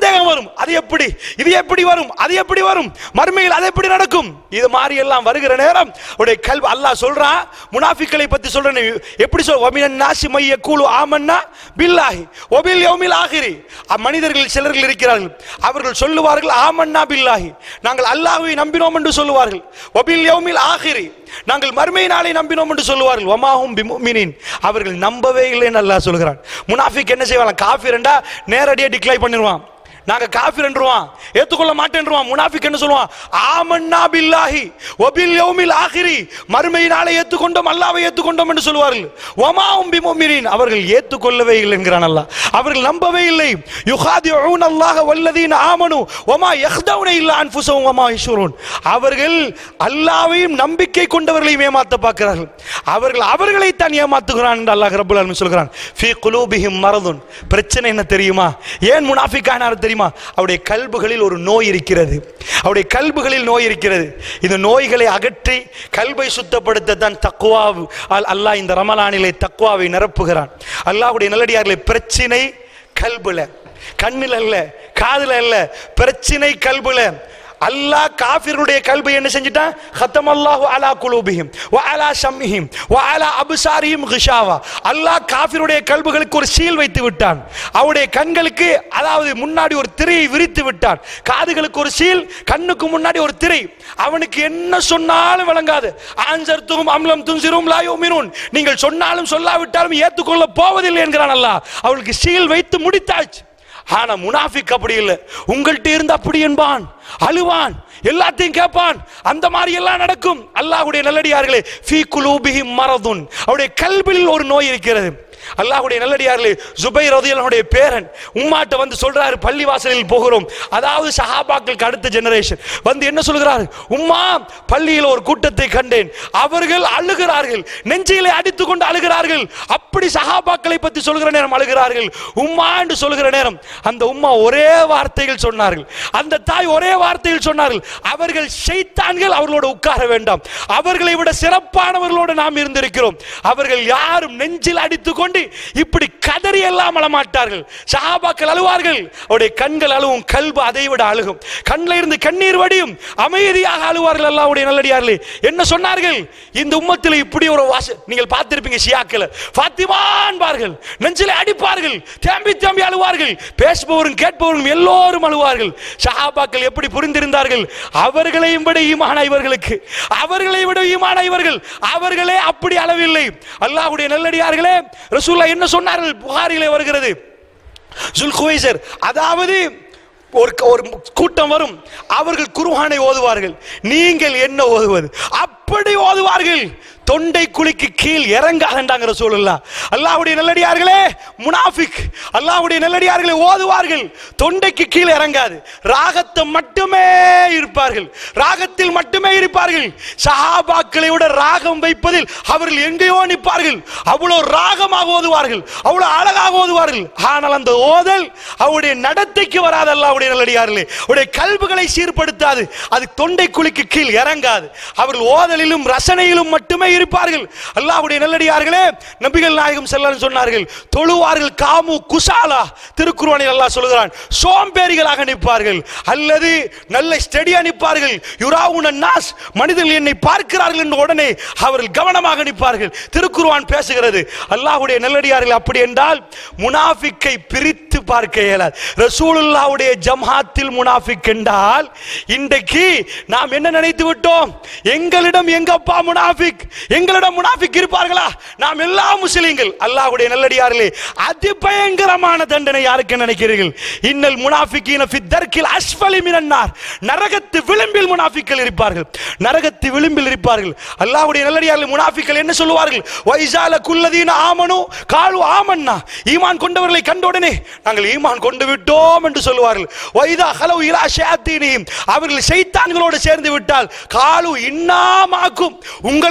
சந்தேகம் வரும் அது எப்படி இது எப்படி வரும் அது எப்படி வரும் மறுமையில் அது எப்படி நடக்கும் இது மாதிரி எல்லாம் வருகிற நேரம் உடைய கல்வி அல்லாஹ் சொல்றான் முனாஃபிக்களை பத்தி சொல்றேன் எப்படி சொல் வமினன் நாசி மைய கூலு ஆமன்னா பில்லாஹி ஒபில் யௌமில் ஆகிரி மனிதர்கள் சிலர்கள் இருக்கிறார்கள் அவர்கள் சொல்லுவார்கள் ஆமன்னா பில்லாஹி நாங்கள் அல்லாஹ்வை நம்பினோம் என்று சொல்லுவார்கள் ஒபில் யௌமில் ஆகிரி நாங்கள் மறுமை நாளை நம்பினோம் என்று சொல்லுவார்கள் வமாஹும் பிமுமினின் அவர்கள் நம்பவே இல்லைன்னு அல்லாஹ் சொல்கிறான் முனாஃபிக் என்ன செய்வாங்க காஃபிரண்டா நேரடியா டிக்ளைன் பண்ணிடுவான் நாங்க காஃபிரன்றுவான் ஏத்துக்கொள்ள மாட்டேன்றுவான் முனாஃபிக் என்ன சொல்லுவான் ஆமன்னா பில்லாஹி வபில் யௌமில் ஆகிரி மறுமை நாளை ஏத்துக்கொண்டோம் அல்லாஹ்வை ஏத்துக்கொண்டோம் என்று சொல்வார்கள் வமாஹும் பிமுமினின் அவர்கள் ஏத்துக்கொள்ளவே இல்லை என்கிறான் அல்லாஹ் அவர்கள் நம்பவே இல்லை யுகாதிஊன் அல்லாஹ் வல்லதீன ஆமனு வமா யஹ்தவுன இல்லா அன்ஃபுஸஹும் வமா யஷ்உரூன் அவர்கள் அல்லாஹ்வையும் நம்பிக்கை கொண்டவர்களையும் ஏமாத்த பார்க்கிறார்கள் அவர்கள் அவர்களை தான் ஏமாத்துகிறான் என்று அல்லாஹ் ரப்பல் ஆலமீன் சொல்கிறான் ஃபீ குலூபிஹிம் மரதுன் பிரச்சனை என்ன தெரியுமா ஏன் முனாஃபிக்கானார் தெரியுமா அவருடைய கல்புகளில் ஒரு நோய் இருக்கிறது அவருடைய கல்புகளில் நோய் இருக்கிறது இந்த நோய்களை அகற்றி கல்பை சுத்தப்படுத்த தான் தக்குவா அல்லாஹ் இந்த ரமலானிலே தக்குவாவை நிரப்புகிறான் அல்லாஹ்வுடைய நல்லடியார்களை பிரச்சனை கல்புல கண்ணில் அல்ல காதுல அல்ல பிரச்சனை கல்புல அல்லாஹ் காஃபிருடைய கல்பை என்ன செஞ்சிட்டான் ஹத்தம் அல்லாஹு அலா குலூபிஹிம் வ அலா ஷம்ஹிம் வ அலா அப்சாரிஹிம் கிஷாவா அல்லாஹ் காஃபிருடைய கல்புகளுக்கு ஒரு சீல் வைத்து விட்டான் அவருடைய கண்களுக்கு அதாவது முன்னாடி ஒரு திரையை விரித்து விட்டான் காதுகளுக்கு ஒரு சீல் கண்ணுக்கு முன்னாடி ஒரு திரை அவனுக்கு என்ன சொன்னாலும் விளங்காது ஆன்சர்த்தும் அம்லம் துன்சிரும் லாயோ மினூன் நீங்கள் சொன்னாலும் சொல்லாவிட்டாலும் ஏற்றுக்கொள்ள போவதில்லை என்கிறான் அல்லாஹ் அவளுக்கு சீல் வைத்து முடித்தாச்சு ஆனா முனாஃபிக் அப்படி இல்லை உங்கள்கிட்ட இருந்து அப்படி என்பான் அழுவான் எல்லாத்தையும் கேட்பான் அந்த மாதிரி எல்லாம் நடக்கும் அல்லாஹ்வுடைய நல்லடியார்களே ஃபீ குலூபிஹிம் மரதுன் அவருடைய கல்பில் ஒரு நோய் இருக்கிறது அல்லாஹ்வுடைய நல்லடியார்களே ஜுபைர் ரதியல்லாஹுடைய பேரன் உம்மாட்ட வந்து சொல்றாரு பள்ளி வாசலில் போகிறோம் அதாவது சஹாபாக்களுக்கு அடுத்த ஜெனரேஷன் வந்து என்ன சொல்கிறார் உம்மா பள்ளியில் ஒரு கூட்டத்தை கண்டேன் அவர்கள் அழுகிறார்கள் நெஞ்சிலே அடித்துக் கொண்டு அழுகிறார்கள் அப்படி சஹாபாக்களை பத்தி சொல்கிற நேரம் அழுகிறார்கள் உம்மா என்று சொல்கிற நேரம் அந்த உம்மா ஒரே வார்த்தைகள் சொன்னார்கள் அந்த தாய் ஒரே வார்த்தையில் சொன்னார்கள் அவர்கள் ஷைத்தான்கள் அவர்களோடு உட்கார வேண்டாம் அவர்களை விட சிறப்பானவர்களோடு நாம் இருந்திருக்கிறோம் அவர்கள் யாரும் நெஞ்சில் அடித்துக் கொண்டு இப்படி கதறி எல்லாம் அழமாட்டார்கள் சஹாபாக்கள் அழுவார்கள் அவருடைய கண்கள் அழுவும் கல்பு அதை விட அழுகும் கண்ணில் இருந்து கண்ணீர் வடியும் அமைதியாக அழுவார்கள் அல்லாவுடைய நல்லடியார்களே என்ன சொன்னார்கள் இந்த உம்மத்தில் இப்படி ஒரு வாச நீங்கள் பார்த்திருப்பீங்க ஷியாக்கள் ஃபாத்திமான்பார்கள் நெஞ்சிலே அடிப்பார்கள் தேம்பி தேம்பி அழுவார்கள் பேசுபவரும் கேட்பவரும் எல்லோரும் அழுவார்கள் சஹாபாக்கள் எப்படி புரிந்திருந்தார்கள் அவர்களையும் விட ஈமான இவர்களுக்கு அவர்களை விட ஈமான இவர்கள் அவர்களே அப்படி அளவில்லை அல்லாஹ்வுடைய நல்லடியார்களே ரசூல்லா என்ன சொன்னார்கள் புகாரிலே வருகிறது ஜுல்குவைசர் அதாவது ஒரு ஒரு கூட்டம் வரும் அவர்கள் குர்ஆனை ஓதுவார்கள் நீங்கள் என்ன ஓதுவது அப்படி ஓதுவார்கள் தொண்டை குழிக்கு கீழ் இறங்காதண்டாங்கிற சூழல்லா அல்லாஹ்வுடைய நல்லடியார்களே முனாஃபிக் அல்லாஹ்வுடைய நல்லடியார்களே ஓதுவார்கள் தொண்டைக்கு கீழ் இறங்காது ராகத்தை மட்டுமே இருப்பார்கள் ராகத்தில் மட்டுமே இருப்பார்கள் சஹாபாக்களை விட ராகம் வைப்பதில் அவர்கள் எங்கேயோ நிற்பார்கள் அவ்வளோ ராகமாக ஓதுவார்கள் அவ்வளோ அழகாக ஓதுவார்கள் ஆனால் அந்த ஓதல் அவருடைய நடத்தைக்கு வராது அல்லாஹ்வுடைய நல்லடியார்களே அவருடைய கல்புகளை சீர்படுத்தாது அது தொண்டை குழிக்கு கீழ் இறங்காது அவர்கள் ஓதலிலும் ரசனையிலும் மட்டுமே இருப்பார்கள் அல்லாஹ்வுடைய நல்லடியார்களே நபிகள் நாயகம் செல்லன்னு சொன்னார்கள் தொழுவார்கள் காமு குசாலா திருக்குர்ஆனில் அல்லாஹ் சொல்கிறான் சோம்பேறிகளாக நிற்பார்கள் அல்லது நல்ல ஸ்டெடியா நிற்பார்கள் யுராவுன நாஸ் மனிதர்கள் என்னை பார்க்கிறார்கள் என்ற உடனே அவர்கள் கவனமாக நிற்பார்கள் திருக்குர்ஆன் பேசுகிறது அல்லாஹ்வுடைய நல்லடியார்கள் அப்படி என்றால் முனாஃபிக்கை பிரித்து பார்க்க இயலாது ரசூலுல்லாஹ்வுடைய ஜமாத்தில் முனாஃபிக் என்றால் இன்றைக்கு நாம் என்ன நினைத்து விட்டோம் எங்களிடம் எங்கப்பா முனாஃபிக் எங்களிடம் முனாஃபிக் இருப்பார்களா நாம் எல்லா முஸ்லிம்கள் அல்லாஹ்வுடைய நல்லடியார்களே அதி பயங்கரமான தண்டனை யாருக்கு நினைக்கிறீர்கள் இன்னல் முனாஃபிகீன ஃபி தர்கில் அஸ்ஃபலி மினன் நார் நரகத்து விளிம்பில் முனாஃபிக்கள் இருப்பார்கள் நரகத்து விளிம்பில் இருப்பார்கள் அல்லாஹ்வுடைய நல்லடியார்கள் முனாஃபிக்கள் என்ன சொல்லுவார்கள் வைசால குல்லதீன ஆமனு காலு ஆமன்னா ஈமான் கொண்டவர்களை கண்ட உடனே நாங்கள் ஈமான் கொண்டு விட்டோம் என்று சொல்லுவார்கள் வைதா ஹலவு இலா ஷயாத்தீனியும் அவர்கள் ஷைத்தான்களோடு சேர்ந்து விட்டால் காலு இன்னாமாக்கும் உங்களை சேர்ந்த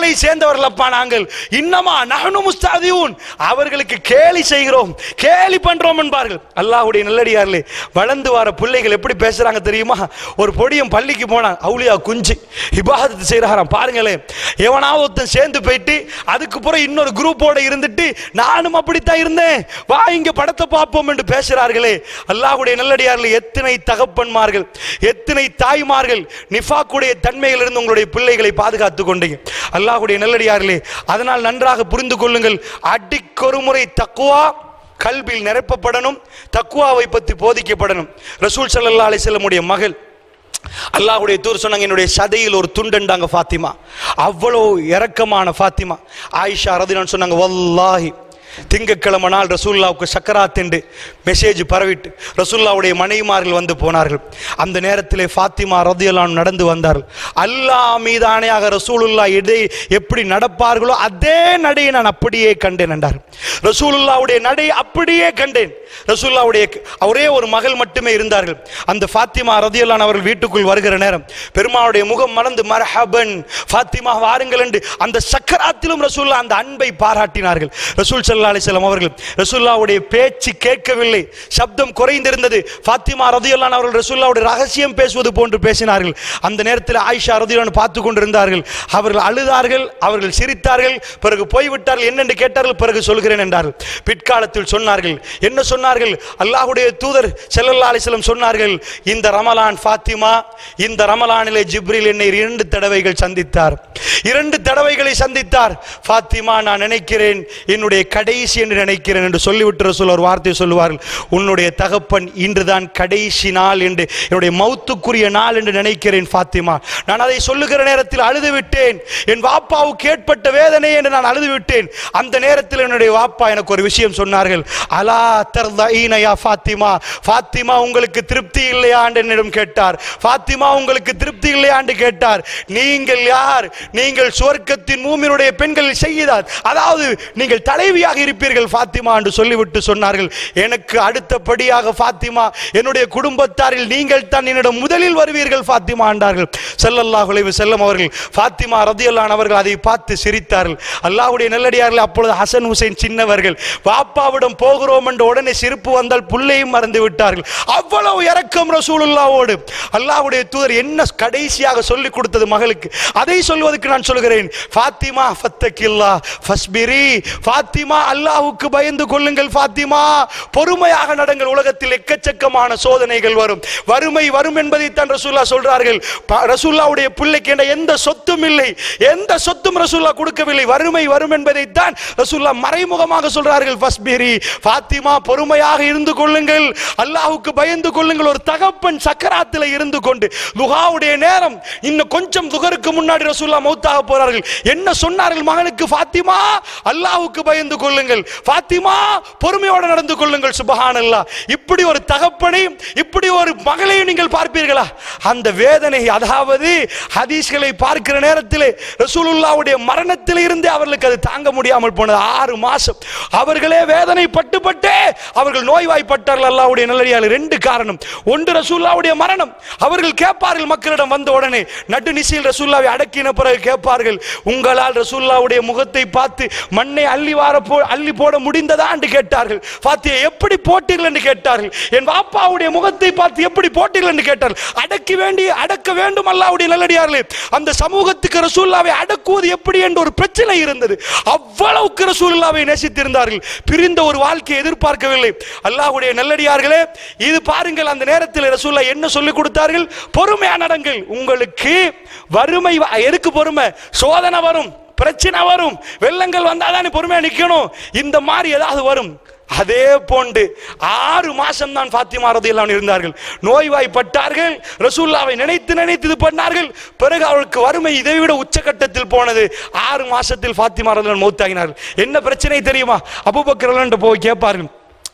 சேர்ந்தவர்கள் அப்பா நாங்கள் இன்னமா நகனு முஸ்தாதியூன் அவர்களுக்கு கேலி செய்கிறோம் கேலி பண்றோம் என்பார்கள் அல்லாஹ்வுடைய நல்லடியார்களே வளர்ந்து வர பிள்ளைகள் எப்படி பேசுறாங்க தெரியுமா ஒரு பொடியும் பள்ளிக்கு போனான் அவுளியா குஞ்சு இபாதத்து செய்யறாராம் பாருங்களேன் எவனாவது ஒருத்தன் சேர்ந்து போயிட்டு அதுக்கு பிறகு இன்னொரு குரூப்போட இருந்துட்டு நானும் அப்படித்தான் இருந்தேன் வா இங்க படத்தை பார்ப்போம் என்று பேசுறார்களே அல்லாஹ்வுடைய நல்லடியார்களே எத்தனை தகப்பன்மார்கள் எத்தனை தாய்மார்கள் நிஃபாக்குடைய தன்மையிலிருந்து உங்களுடைய பிள்ளைகளை பாதுகாத்துக் கொண்டீங்க அல்லாஹ்வுடைய நல்லடியார்களே அதனால் நன்றாக புரிந்து கொள்ளுங்கள் அடிக்கொரு முறை தக்குவா கல்வியில் நிரப்பப்படணும் தக்குவாவை பற்றி போதிக்கப்படணும் ரசூல் ஸல்லல்லாஹு அலைஹி வஸல்லமுடைய மகள் அல்லாஹ்வுடைய தூர் சொன்னாங்க என்னுடைய சதையில் ஒரு துண்டண்டாங்க ஃபாத்திமா அவ்வளோ இரக்கமான ஃபாத்திமா ஆயிஷா ரதினான் சொன்னாங்க வல்லாஹி திங்கக்கிழமை நாள் ரசூல்லாவுக்கு சக்கராத் என்று மெசேஜ் பரவிட்டு ரசூல்லாவுடைய மனைவிமார்கள் வந்து போனார்கள் அந்த நேரத்திலே ஃபாத்திமா ரதியலான் நடந்து வந்தார்கள் அல்லாஹ் மீதானையாக ரசூலுல்லா எதை எப்படி நடப்பார்களோ அதே நடையை நான் அப்படியே கண்டேன் என்றார் ரசூலுல்லாவுடைய நடை அப்படியே கண்டேன் ரசூல்லாவுடைய ஒரே ஒரு மகள் மட்டுமே இருந்தார்கள் அந்த ஃபாத்திமா ரதியல்லான் அவர்கள் வீட்டுக்குள் வருகிற நேரம் பெருமாவுடைய முகம் மறந்து மரஹபன் ஃபாத்திமா வாருங்கள் என்று அந்த சக்கராத்திலும் ரசூல்லா அந்த அன்பை பாராட்டினார்கள் ரசூல் சல்லா அலிஸ்லாம் அவர்கள் ரசூல்லாவுடைய பேச்சு கேட்கவில்லை சப்தம் குறைந்திருந்தது ஃபாத்திமா ரதியல்லான் அவர்கள் ரசூல்லாவுடைய ரகசியம் பேசுவது போன்று பேசினார்கள் அந்த நேரத்தில் ஆயிஷா ரதியல்லான் பார்த்து கொண்டிருந்தார்கள் அவர்கள் அழுதார்கள் அவர்கள் சிரித்தார்கள் பிறகு போய்விட்டார்கள் என்னென்று கேட்டார்கள் பிறகு சொல்கிறேன் என்றார்கள் பிற்காலத்தில் சொன்னார்கள் என்ன சொன்னார்கள் அல்லாஹ்வுடைய தூதர் ஸல்லல்லாஹு அலைஹி வஸல்லம் சொன்னார்கள் இந்த ரமலான் ஃபாத்திமா இந்த ரமலானிலே ஜிப்ரில் என்னை இரண்டு தடவைகள் சந்தித்தார் இரண்டு தடவைகளை சந்தித்தார் ஃபாத்திமா நான் நினைக்கிறேன் என்னுடைய கடைசி என்று நினைக்கிறேன் என்று சொல்லிவிட்டு ரசூல் ஒரு வார்த்தை சொல்லுவார்கள் உன்னுடைய தகப்பன் இன்றுதான் கடைசி நாள் என்று என்னுடைய மௌத்துக்குரிய நாள் என்று நினைக்கிறேன் ஃபாத்திமா நான் அதை சொல்லுகிற நேரத்தில் அழுது விட்டேன் என் வாப்பாவுக்கு ஏற்பட்ட வேதனை என்று நான் அழுது விட்டேன் அந்த நேரத்தில் என்னுடைய வாப்பா எனக்கு ஒரு விஷயம் சொன்னார்கள் அலா தர்தஈன யா ஃபாத்திமா ஃபாத்திமா உங்களுக்கு திருப்தி இல்லையா என்று என்னிடம் கேட்டார் ஃபாத்திமா உங்களுக்கு திருப்தி இல்லையா என்று கேட்டார் நீங்கள் யார் நீங்கள் சுவர்க்கத்தின் மூமினுடைய பெண்கள் செய்தார் அதாவது நீங்கள் தலைவியாக இருப்பீர்கள் ஃபாத்திமா என்று சொல்லிவிட்டு சொன்னார்கள் எனக்கு அடுத்தபடியாக ஃபாத்திமா என்னுடைய குடும்பத்தாரில் நீங்கள் தான் என்னிடம் முதலில் வருவீர்கள் ஃபாத்திமா என்றார்கள் ஸல்லல்லாஹு அலைஹி வஸல்லம் அவர்கள் ஃபாத்திமா ரதியல்லான் அவர்கள் அதை பார்த்து சிரித்தார்கள் அல்லாஹ்வுடைய நல்லடியார்கள் அப்பொழுது ஹசன் ஹுசைன் சின்னவர்கள் பாப்பாவிடம் போகிறோம் என்று உடனே சிரிப்பு வந்தால் புள்ளையும் மறந்து விட்டார்கள் அவ்வளவு இரக்கம் ரசூலுல்லாவோடு அல்லாஹ்வுடைய தூதர் என்ன கடைசியாக சொல்லி கொடுத்தது மகளுக்கு அதை சொல்வதற்கு நான் சொல்கிறேன் ஃபாத்திமா ஃபத்தகில்லா ஃபஸ்பிரி ஃபாத்திமா அல்லாஹ்வுக்கு பயந்து கொள்ளுங்கள் ஃபாத்திமா பொறுமையாக நடங்கள் உலகத்தில் எக்கச்சக்கமான சோதனைகள் வரும் வறுமை வரும் என்பதைத்தான் ரசூல்லா சொல்றார்கள் ப- ரசூல்லாவுடைய பிள்ளைக்கு என்ற எந்த சொத்தும் இல்லை எந்த சொத்தும் ரசூல்லா கொடுக்கவில்லை வறுமை வரும் என்பதைத்தான் ரசூல்லா மறைமுகமாக சொல்றார்கள் ஃபஸ்பிரி ஃபாத்திமா பொறுமையாக இருந்து கொள்ளுங்கள் அல்லாஹ்வுக்கு பயந்து கொள்ளுங்கள் ஒரு தகப்பன் சக்கராத்தில் இருந்து கொண்டு துகாவுடைய நேரம் இன்னும் கொஞ்சம் துகருக்கு முன்னாடி ரசூல்லா மௌத்தாக போறார்கள் என்ன சொன்னார்கள் மகனுக்கு ஃபாத்திமா அல்லாஹ்வுக்கு பயந்து கொள்ளுங்கள் ஃபாத்திமா பொறுமையோடு நடந்து கொள்ளுங்கள் சுபஹானல்லாஹ் இப்படி ஒரு தகப்பனையும் இப்படி ஒரு மகளையும் நீங்கள் பார்ப்பீர்களா அந்த வேதனை அதாவது ஹதீஸ்களை பார்க்கிற நேரத்திலே ரசூலுல்லாவுடைய மரணத்தில் இருந்து அவர்களுக்கு அது தாங்க முடியாமல் போனது ஆறு மாசம் அவர்களே வேதனை பட்டு பட்டே அவர்கள் நோய்வாய்ப்பட்டார்கள் அல்லாஹ்வுடைய நல்லடியால் ரெண்டு காரணம் ஒன்று ரசூல்லாவுடைய மரணம் அவர்கள் கேட்பார்கள் மக்களிடம் வந்த உடனே நடு நிசையில் ரசூல்லாவை அடக்கின பிறகு கேட்பார்கள் உங்களால் ரசூல்லாவுடைய முகத்தை பார்த்து மண்ணை அள்ளி வார போ அள்ளி போட முடிந்ததா என்று கேட்டார்கள் பாத்தியா எப்படி போட்டீர்கள் என்று கேட்டார்கள் என் பாப்பாவுடைய முகத்தை பார்த்து எப்படி போட்டீர்கள் என்று கேட்டார்கள் அடக்கி வேண்டி அடக்க வேண்டும் அல்லாவுடைய நல்லடியார்களே அந்த சமூகத்துக்கு ரசூல்லாவை அடக்குவது எப்படி என்ற ஒரு பிரச்சனை இருந்தது அவ்வளவுக்கு ரசூலுல்லாவை நேசித்திருந்தார்கள் பிரிந்த ஒரு வாழ்க்கையை எதிர்பார்க்கவில்லை அல்லாஹ்வுடைய நல்லடியார்களே இது பாருங்கள் அந்த நேரத்தில் ரசூல்லா என்ன சொல்லிக் கொடுத்தார்கள் பொறுமையா நடங்கள் உங்களுக்கு வறுமை வ- எதுக்கு பொறுமை சோதனை வரும் பிரச்சனை வரும் வெள்ளங்கள் வந்தாதானே பொறுமையா நிக்கணும் இந்த மாதிரி ஏதாவது வரும் அதே போன்று ஆறு மாசம் தான் ஃபாத்திமா ரதியல்லாஹு இருந்தார்கள் நோய்வாய்ப்பட்டார்கள் ரசூல்லாவை நினைத்து நினைத்து இது பண்ணார்கள் பிறகு அவளுக்கு வறுமை இதை விட உச்சகட்டத்தில் போனது ஆறு மாசத்தில் ஃபாத்திமா ரதியல்லாஹு மௌத்தாகினார்கள் என்ன பிரச்சனை தெரியுமா அபூபக்கர் ரலியல்லாஹு போய் கேட்பார்கள்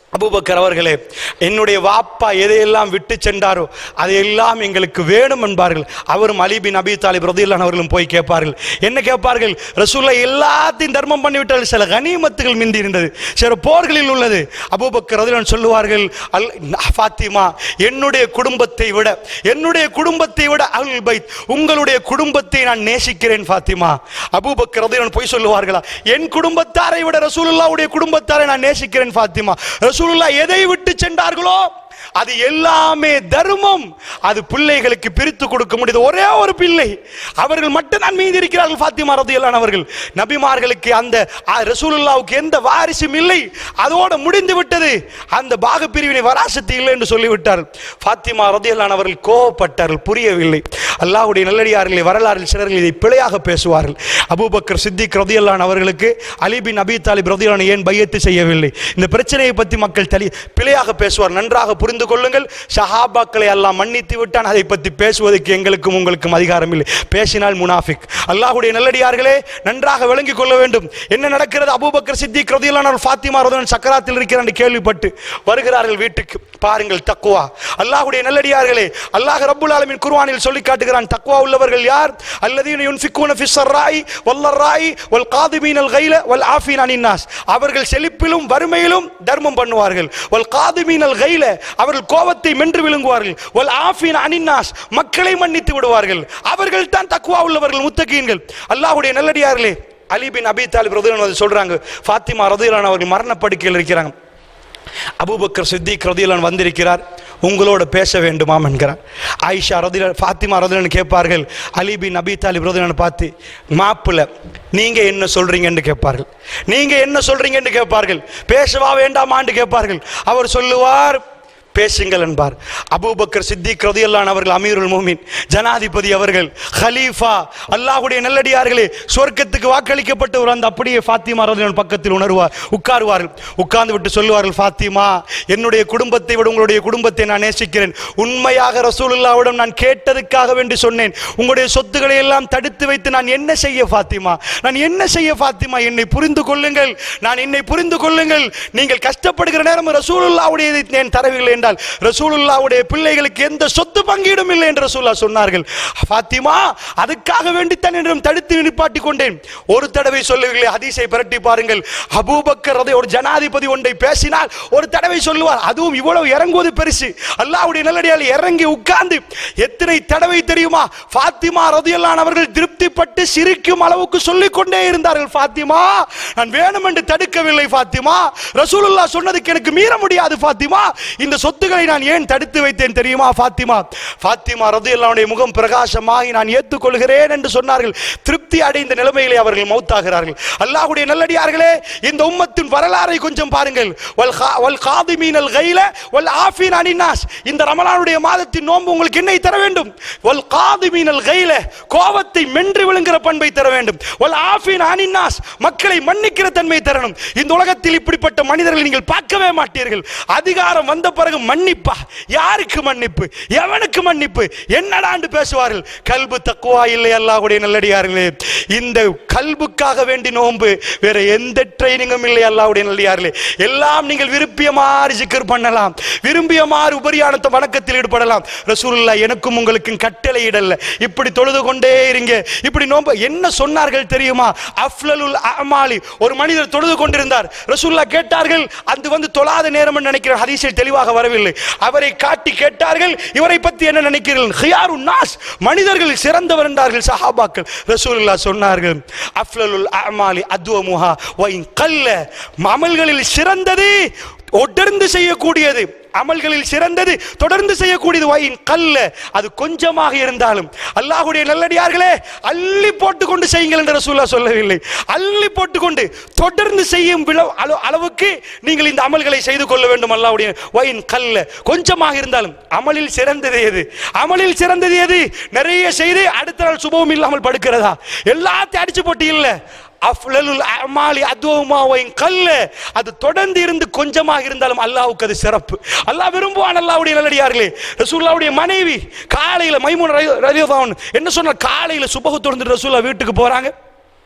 அபூபக்கர் அவர்களே என்னுடைய வாப்பா எதையெல்லாம் விட்டு சென்றாரோ அதையெல்லாம் எங்களுக்கு வேணும் என்பார்கள் அவரும் அலிபின் அபி தாலிப் ரதியுல்லான் அவர்களும் போய் கேட்பார்கள் என்ன கேட்பார்கள் ரசூல்லா எல்லாத்தையும் தர்மம் பண்ணிவிட்டால் சில கனிமத்துகள் மிந்தி இருந்தது சில போர்களில் உள்ளது அபூபக்கர் ரதியுல்லான் சொல்லுவார்கள் அல் ஃபாத்திமா என்னுடைய குடும்பத்தை விட என்னுடைய குடும்பத்தை விட அல் பைத் உங்களுடைய குடும்பத்தை நான் நேசிக்கிறேன் ஃபாத்திமா அபூபக்கர் ரதியுல்லான் போய் சொல்லுவார்களா என் குடும்பத்தாரை விட ரசூலுல்லாவுடைய குடும்பத்தாரை நான் நேசிக்கிறேன் ஃபாத்திமா ரசூலுல்லா எதை விட்டு சென்றார்களோ அது எல்லாமே தர்மம் அது பிள்ளைகளுக்கு பிரித்து கொடுக்க முடியுது ஒரே ஒரு பிள்ளை அவர்கள் மட்டும்தான் மீதி இருக்கிறார்கள் ஃபாத்திமா ரதியல்லான் அவர்கள் நபிமார்களுக்கு அந்த ஆ, ரசூலுல்லாவுக்கு எந்த வாரிசும் இல்லை அதோட முடிந்து விட்டது அந்த பாக பிரிவினை வராசத்து இல்லை என்று சொல்லிவிட்டார் ஃபாத்திமா ரதியல்லான் அவர்கள் கோவப்பட்டார்கள் புரியவில்லை அல்லாஹ்வுடைய நல்லடியார்களை வரலாறில் சிலர்கள் இதை பிழையாக பேசுவார்கள் அபூபக்கர் சித்திக் ரதியல்லான் அவர்களுக்கு அலி பின் அபி தாலிப் ரதியல்லான் ஏன் பையத்து செய்யவில்லை இந்த பிரச்சனையை பற்றி மக்கள் தலி பிழையாக பேசுவார் நன்றாக புரிந்து கொள்ளுங்கள் ஷஹாபாக்களை அல்லாஹ் மன்னித்து விட்டான் அதை பற்றி பேசுவதற்கு எங்களுக்கும் உங்களுக்கும் அதிகாரம் இல்லை பேசினால் முனாஃபிக் அல்லாஹ்வுடைய நல்லடியார்களே நன்றாக விளங்கிக் கொள்ள வேண்டும் என்ன நடக்கிறது அபூபக்கர் சித்திக் ரதியல்லான் அவர்கள் ஃபாத்திமா ரதியல்லான் சக்கராத்தில் இருக்கிறார் என்று கேள்விப்பட்டு வருகிறார்கள் வீட்டுக்கு பாருங்கள் தக்குவா அல்லாஹ்வுடைய நல்லடியார்களே அல்லாஹ் ரப்புல் ஆலமீன் குர்ஆனில் சொல்லி காட்டுகிறான் தக்குவா உள்ளவர்கள் யார் அல்லதீன யுன்ஃபிகூன ஃபிஸ் ஸர்ராய் வல்லராய் வல் காதிமீனல் கைல வல் ஆஃபீன் அனின் நாஸ் அவர்கள் செழிப்பிலும் வறுமையிலும் தர்மம் பண்ணுவார்கள் வல் காதிமீனல் கைல அவர்கள் கோபத்தை மென்று விழுங்குவார்கள் வல் ஆஃபீன் அனின் நாஸ் மக்களை மன்னித்து விடுவார்கள் அவர்கள் தான் தக்குவா உள்ளவர்கள் முத்தகீன்கள் அல்லாஹ்வுடைய நல்லடியார்களே அலி பின் அபி தாலிப் ரதியல்லான் சொல்றாங்க ஃபாத்திமா ரதியல்லான் அவர்கள் மரணப்படுக்கையில் இருக்கிறாங்க அபூபக்கர் சித்திக் ரதியலான் வந்திருக்கிறார் உங்களோட பேச வேண்டுமாம் என்கிறார் ஆயிஷா ரதில ஃபாத்திமா ரதிலன் கேட்பார்கள் அலி பின் அபி தாலிப் ரதிலன் பார்த்து மாப்பிள்ள நீங்க என்ன சொல்றீங்கன்னு கேட்பார்கள் நீங்க என்ன சொல்றீங்கன்னு கேட்பார்கள் பேசவா வேண்டாமான்னு கேட்பார்கள் அவர் சொல்லுவார் பேசுங்கள் என்பார் அபூபக்கர் சித்திக் ரதியல்லான் அவர்கள் அமீருல் மூமின் ஜனாதிபதி அவர்கள் ஹலீஃபா அல்லாஹ்வுடைய நல்லடியார்களே சொர்க்கத்துக்கு வாக்களிக்கப்பட்டவர் அந்த அப்படியே ஃபாத்திமா ரதியல்லான் பக்கத்தில் உணர்வார் உட்காருவார்கள் உட்கார்ந்து விட்டு சொல்லுவார்கள் ஃபாத்திமா என்னுடைய குடும்பத்தை விட உங்களுடைய குடும்பத்தை நான் நேசிக்கிறேன் உண்மையாக ரசூலுல்லாவிடம் நான் கேட்டதுக்காக வேண்டி சொன்னேன் உங்களுடைய சொத்துக்களை எல்லாம் தடுத்து வைத்து நான் என்ன செய்ய ஃபாத்திமா நான் என்ன செய்ய ஃபாத்திமா என்னை புரிந்து கொள்ளுங்கள் நான் என்னை புரிந்து கொள்ளுங்கள் நீங்கள் கஷ்டப்படுகிற நேரம் ரசூலுல்லாவுடைய நான் தரவில்லை என்றால் ரசூலுல்லாவுடைய பிள்ளைகளுக்கு எந்த சொத்து பங்கீடும் இல்லை என்று ரசூல்லா சொன்னார்கள் ஃபாத்திமா அதுக்காக வேண்டித்தான் என்றும் தடுத்து நிப்பாட்டி கொண்டேன் ஒரு தடவை சொல்லவில்லை ஹதீஸை பிரட்டி பாருங்கள் அபூபக்கர் அதை ஒரு ஜனாதிபதி ஒன்றை பேசினால் ஒரு தடவை சொல்லுவார் அதுவும் இவ்வளவு இறங்குவது பெருசு அல்லாஹ்வுடைய நல்லடியால் இறங்கி உட்கார்ந்து எத்தனை தடவை தெரியுமா ஃபாத்திமா ரதியல்லான் அவர்கள் திருப்திப்பட்டு சிரிக்கும் அளவுக்கு சொல்லிக் கொண்டே இருந்தார்கள் ஃபாத்திமா நான் வேணும் என்று தடுக்கவில்லை ஃபாத்திமா ரசூலுல்லா சொன்னதுக்கு எனக்கு மீற முடியாது ஃபாத்திமா இந்த சொத்துக்களை நான் ஏன் தடுத்து வைத்தேன் தெரியுமா ஃபாத்திமா ஃபாத்திமா ரதியல்லாவுடைய முகம் பிரகாசமாகி நான் ஏற்றுக்கொள்கிறேன் என்று சொன்னார்கள் திருப்தி அடைந்த நிலைமையிலே அவர்கள் மௌத்தாகிறார்கள் அல்லாஹ்வுடைய நல்லடியார்களே இந்த உம்மத்தின் வரலாறை கொஞ்சம் பாருங்கள் வல் கா- வல் காதிமீனல் கைல வல் ஆஃபீன் அனின்னாஸ் இந்த ரமலானுடைய மாதத்தின் நோன்பு உங்களுக்கு என்னை தர வேண்டும் வல் காதிமீனல் கைல கோபத்தை மென்று விழுங்குற பண்பை தர வேண்டும் வல் ஆஃபீன் அனின்னாஸ் மக்களை மன்னிக்கிற தன்மை தரணும் இந்த உலகத்தில் இப்படிப்பட்ட மனிதர்களை நீங்கள் பார்க்கவே மாட்டீர்கள் அதிகாரம் வந்த பிறகு மன்னிப்பா யாருக்கு மன்னிப்பு எவனுக்கு மன்னிப்பு என்னடாண்டு பேசுவார்கள் கல்பு தக்குவா இல்லை அல்லாஹ்வுடைய நல்லடியார்களே இந்த கல்புக்காக வேண்டி நோன்பு வேற எந்த ட்ரைனிங்கும் இல்லை அல்லாஹ்வுடைய நல்லடியார்களே எல்லாம் நீங்கள் விரும்பிய மாதிரி ஜிக்கர் பண்ணலாம் விரும்பிய மாதிரி உபரியானத்த வணக்கத்தில் ஈடுபடலாம் ரசூலுல்லா எனக்கும் உங்களுக்கும் கட்டளை இடல்ல இப்படி தொழுது கொண்டே இருங்க இப்படி நோன்பு என்ன சொன்னார்கள் தெரியுமா அஃப்லலுல் அமாலி ஒரு மனிதர் தொழுது கொண்டிருந்தார் ரசூலுல்லா கேட்டார்கள் அது வந்து தொழாத நேரம் நினைக்கிற ஹதீஸில் தெளிவாக வரவில்லை அவரை காட்டி கேட்டார்கள் இவரை பத்தி என்ன நினைக்கிறீர்கள் ஹியாரு நாஸ் மனிதர்கள் சிறந்தவர் என்றார்கள் சஹாபாக்கள் ரசூலுல்லா சொன்னார்கள் அஃப்லலுல் அமாலி அத்வமுஹா வைன் கல்ல அமல்களில் சிறந்தது தொடர்ந்து செய்யக்கூடியது அமல்களில் சிறந்தது தொடர்ந்து செய்யக்கூடியது வைன் கல்ல அது கொஞ்சமாக இருந்தாலும் அல்லாஹ்வுடைய நல்லடியார்களே அள்ளி போட்டுக்கொண்டு செய்யுங்கள் என்று ரசூல்லா சொல்லவில்லை அள்ளி போட்டுக்கொண்டு தொடர்ந்து செய்யும் விள- அள- அளவுக்கு நீங்கள் இந்த அமல்களை செய்து கொள்ள வேண்டும் அல்லாஹ்வுடைய வைன் கல்ல கொஞ்சமாக இருந்தாலும் அமலில் சிறந்தது எது அமலில் சிறந்தது எது நிறைய செய்து அடுத்த நாள் சுபமும் இல்லாமல் படுக்கிறதா எல்லாத்தையும் அடிச்சு போட்டு இல்ல அஃப்லலுல் அமாலி அதுவுமாவையும் கல்ல அது தொடர்ந்து இருந்து கொஞ்சமாக இருந்தாலும் அல்லாஹ்வுக்கு அது சிறப்பு அல்லாஹ் விரும்புவான் அல்லாஹ்வுடைய நல்லடியார்களே ரசூலுல்லாவுடைய மனைவி காலையில மைமூன் ரலியல்லாஹு அன்ஹு என்ன சொன்னார் காலையில சுபஹு தொடர்ந்து ரசூல்லா வீட்டுக்கு போறாங்க